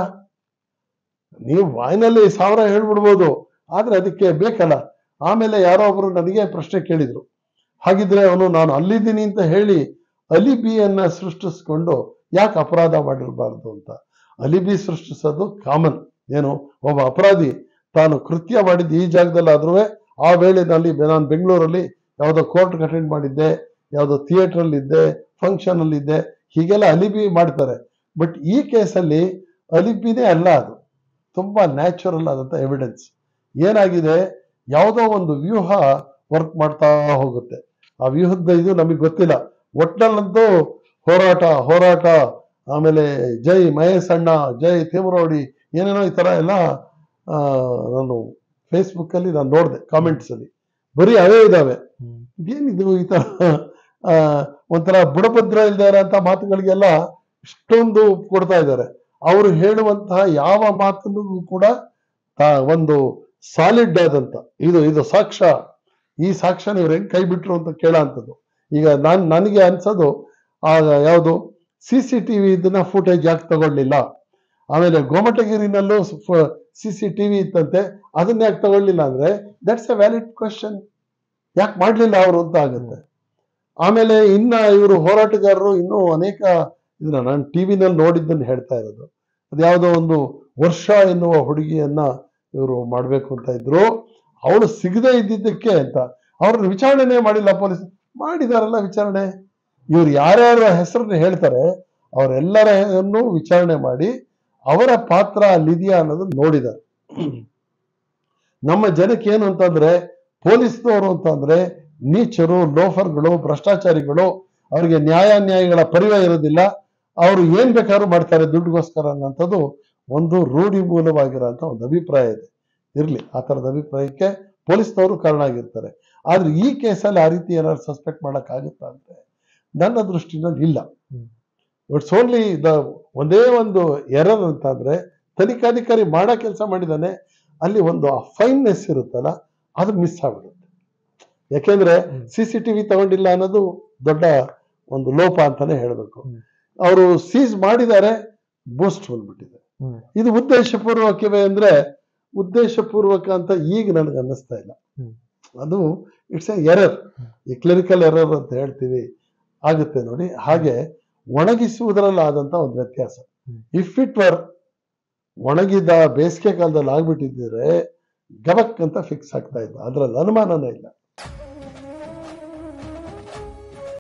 ನೀವು ವಾಯ್ನಲ್ಲಿ ಸಾವಿರ ಹೇಳ್ಬಿಡ್ಬೋದು ಆದ್ರೆ ಅದಕ್ಕೆ ಬೇಕಲ್ಲ ಆಮೇಲೆ ಯಾರೋ ಒಬ್ರು ನನಗೆ ಪ್ರಶ್ನೆ ಕೇಳಿದ್ರು ಹಾಗಿದ್ರೆ ಅವನು ನಾನು ಅಲ್ಲಿದ್ದೀನಿ ಅಂತ ಹೇಳಿ ಅಲಿಬಿಯನ್ನ ಸೃಷ್ಟಿಸ್ಕೊಂಡು ಯಾಕೆ ಅಪರಾಧ ಮಾಡಿರಬಾರ್ದು ಅಂತ ಅಲಿಬಿ ಸೃಷ್ಟಿಸೋದು ಕಾಮನ್ ಏನು ಒಬ್ಬ ಅಪರಾಧಿ ತಾನು ಕೃತ್ಯ ಮಾಡಿದ್ದು ಈ ಜಾಗದಲ್ಲಾದ್ರೂ ಆ ವೇಳೆನಲ್ಲಿ ಬೆ- ನಾನು ಬೆಂಗಳೂರಲ್ಲಿ ಯಾವುದೋ ಕೋರ್ಟ್ ಅಟೆಂಡ್ ಮಾಡಿದ್ದೆ ಯಾವುದೋ ಥಿಯೇಟರ್ ಅಲ್ಲಿ ಇದ್ದೆ ಫಂಕ್ಷನ್ ಅಲ್ಲಿ ಇದ್ದೆ ಹೀಗೆಲ್ಲ ಅಲಿಬಿ ಮಾಡ್ತಾರೆ ಬಟ್ ಈ ಕೇಸಲ್ಲಿ ಅಲಿಬಿನೇ ಅಲ್ಲ ಅದು ತುಂಬಾ ನ್ಯಾಚುರಲ್ ಆದಂತ ಎವಿಡೆನ್ಸ್ ಏನಾಗಿದೆ ಯಾವುದೋ ಒಂದು ವ್ಯೂಹ ವರ್ಕ್ ಮಾಡ್ತಾ ಹೋಗುತ್ತೆ ಆ ವ್ಯೂಹದ ಇದು ನಮಗೆ ಗೊತ್ತಿಲ್ಲ ಒಟ್ನಲ್ಲಂತೂ ಹೋರಾಟ ಹೋರಾಟ ಆಮೇಲೆ ಜೈ ಮಹೇಶ್ ಅಣ್ಣ ಜೈ ತೀವ್ರವಾಡಿ ಏನೇನೋ ಈ ತರ ಎಲ್ಲ ಆ, ನಾನು ಫೇಸ್ಬುಕ್ ಅಲ್ಲಿ ನಾನು ನೋಡಿದೆ ಕಾಮೆಂಟ್ಸ್ ಅಲ್ಲಿ ಬರೀ ಅವೇ ಇದಾವೆ
ಹ್ಮ್.
ಇದೇನಿದು ಈ ತರ ಆ, ಒಂಥರ ಬುಡಭದ್ರ ಇಲ್ದೇ ಇರೋಂಥ ಮಾತುಗಳಿಗೆಲ್ಲ ಇಷ್ಟೊಂದು ಕೊಡ್ತಾ ಇದ್ದಾರೆ ಅವರು ಹೇಳುವಂತಹ ಯಾವ ಮಾತನ್ನು ಕೂಡ ತಾ- ಒಂದು ಸಾಲಿಡ್ ಆದಂತ ಇದು ಇದು ಸಾಕ್ಷ್ಯ ಈ ಸಾಕ್ಷ್ಯನ ಇವ್ರು ಹೆಂಗ್ ಕೈ ಬಿಟ್ರು ಅಂತ ಕೇಳೋಂಥದ್ದು ಈಗ ನಾನ್ ನನಗೆ ಅನ್ಸೋದು ಆ ಯಾವುದು ಸಿ ಸಿ ಟಿವಿ ಇದನ್ನ ಫುಟೇಜ್ ಯಾಕೆ ತಗೊಳ್ಳಿಲ್ಲ ಆಮೇಲೆ ಗೋಮಟಗಿರಿನಲ್ಲೂ ಸಿ ಸಿ ಟಿವಿ ಇತ್ತಂತೆ ಅದನ್ನ ಯಾಕೆ ತಗೊಳ್ಳಿಲ್ಲ ಅಂದ್ರೆ ದಟ್ಸ್ ಎ ವ್ಯಾಲಿಡ್ ಕ್ವಶನ್ ಯಾಕೆ ಮಾಡ್ಲಿಲ್ಲ ಅವರು ಅಂತ ಆಗುತ್ತೆ ಆಮೇಲೆ ಇನ್ನ ಇವರು ಹೋರಾಟಗಾರರು ಇನ್ನೂ ಅನೇಕ ಇದನ್ನ ನಾನು ಟಿವಿನಲ್ಲಿ ನೋಡಿದ್ದನ್ನು ಹೇಳ್ತಾ ಇರೋದು ಅದ್ಯಾವುದೋ ಒಂದು ವರ್ಷ ಎನ್ನುವ ಹುಡುಗಿಯನ್ನ ಇವರು ಮಾಡ್ಬೇಕು ಅಂತ ಇದ್ರು ಅವಳು ಸಿಗದೆ ಇದ್ದಿದ್ದಕ್ಕೆ ಅಂತ ಅವ್ರನ್ನ ವಿಚಾರಣೆನೇ ಮಾಡಿಲ್ಲ ಪೊಲೀಸ್ ಮಾಡಿದಾರಲ್ಲ ವಿಚಾರಣೆ ಇವ್ರು ಯಾರ್ಯಾರ ಹೆಸರನ್ನ ಹೇಳ್ತಾರೆ ಅವರೆಲ್ಲರನ್ನು ವಿಚಾರಣೆ ಮಾಡಿ ಅವರ ಪಾತ್ರ ಅಲ್ಲಿದೆಯಾ ಅನ್ನೋದನ್ನ ನೋಡಿದ್ದಾರೆ ನಮ್ಮ ಜನಕ್ಕೆ ಏನು ಅಂತಂದ್ರೆ ಪೊಲೀಸ್ನವರು ಅಂತಂದ್ರೆ ನೀಚರು ಲೋಫರ್ಗಳು ಭ್ರಷ್ಟಾಚಾರಿಗಳು ಅವರಿಗೆ ನ್ಯಾಯಾನ್ಯಾಯಗಳ ಪರಿವಯ ಇರೋದಿಲ್ಲ ಅವರು ಏನ್ ಬೇಕಾದ್ರೂ ಮಾಡ್ತಾರೆ ದುಡ್ಡುಗೋಸ್ಕರ ಅನ್ನೋಂಥದ್ದು ಒಂದು ರೂಢಿ ಮೂಲವಾಗಿರೋಂಥ ಒಂದು ಅಭಿಪ್ರಾಯ ಇದೆ ಇರ್ಲಿ ಆ ತರದ ಅಭಿಪ್ರಾಯಕ್ಕೆ ಪೊಲೀಸ್ನವರು ಕಾರಣ ಆಗಿರ್ತಾರೆ ಆದ್ರೆ ಈ ಕೇಸಲ್ಲಿ ಆ ರೀತಿ ಏನಾದ್ರು ಸಸ್ಪೆಕ್ಟ್ ಮಾಡಕ್ ಆಗುತ್ತಾ ಅಂದ್ರೆ ನನ್ನ ದೃಷ್ಟಿನಲ್ಲಿ ಇಲ್ಲ
ಹ್ಮ್.
ಇಟ್ಸ್ ಓನ್ಲಿ ದ ಒಂದೇ ಒಂದು ಎರರ್ ಅಂತ ಅಂದ್ರೆ ತನಿಖಾಧಿಕಾರಿ ಮಾಡೋ ಕೆಲಸ ಮಾಡಿದಾನೆ ಅಲ್ಲಿ ಒಂದು ಫೈನ್ನೆಸ್ ಇರುತ್ತಲ್ಲ ಅದು ಮಿಸ್ ಆಗ್ಬಿಡುತ್ತೆ ಯಾಕೆಂದ್ರೆ
ಹ್ಮ್.
ಸಿ ಸಿ ಟಿವಿ ತಗೊಂಡಿಲ್ಲ ಅನ್ನೋದು ದೊಡ್ಡ ಒಂದು ಲೋಪ ಅಂತಾನೆ ಹೇಳ್ಬೇಕು
ಹ್ಮ್.
ಅವರು ಸೀಸ್ ಮಾಡಿದ್ದಾರೆ ಬೂಸ್ಟ್ ಬಂದ್ಬಿಟ್ಟಿದೆ
ಹ್ಮ್.
ಇದು ಉದ್ದೇಶಪೂರ್ವಕವೇ ಅಂದ್ರೆ ಉದ್ದೇಶಪೂರ್ವಕ ಅಂತ ಈಗ ನನಗೆ ಅನ್ನಿಸ್ತಾ ಇಲ್ಲ
ಹ್ಮ್.
ಅದು ಇಟ್ಸ್ ಎ ಎರರ್ ಈ ಕ್ಲರಿಕಲ್ ಎರರ್ ಅಂತ ಹೇಳ್ತೀವಿ ಆಗುತ್ತೆ ನೋಡಿ ಹಾಗೆ ಒಣಗಿಸುವುದರಲ್ಲಿ ಆದಂತ ಒಂದು ವ್ಯತ್ಯಾಸ
ಹ್ಮ್.
ಇಫ್ ಇಟ್ ವರ್ ಒಣಗಿದ ಬೇಸಿಗೆ ಕಾಲದಲ್ಲಿ ಆಗ್ಬಿಟ್ಟಿದ್ರೆ ಗಬಕ್ ಅಂತ ಫಿಕ್ಸ್ ಆಗ್ತಾ ಇಲ್ಲ ಅದ್ರಲ್ಲಿ ಅನುಮಾನನೇ ಇಲ್ಲ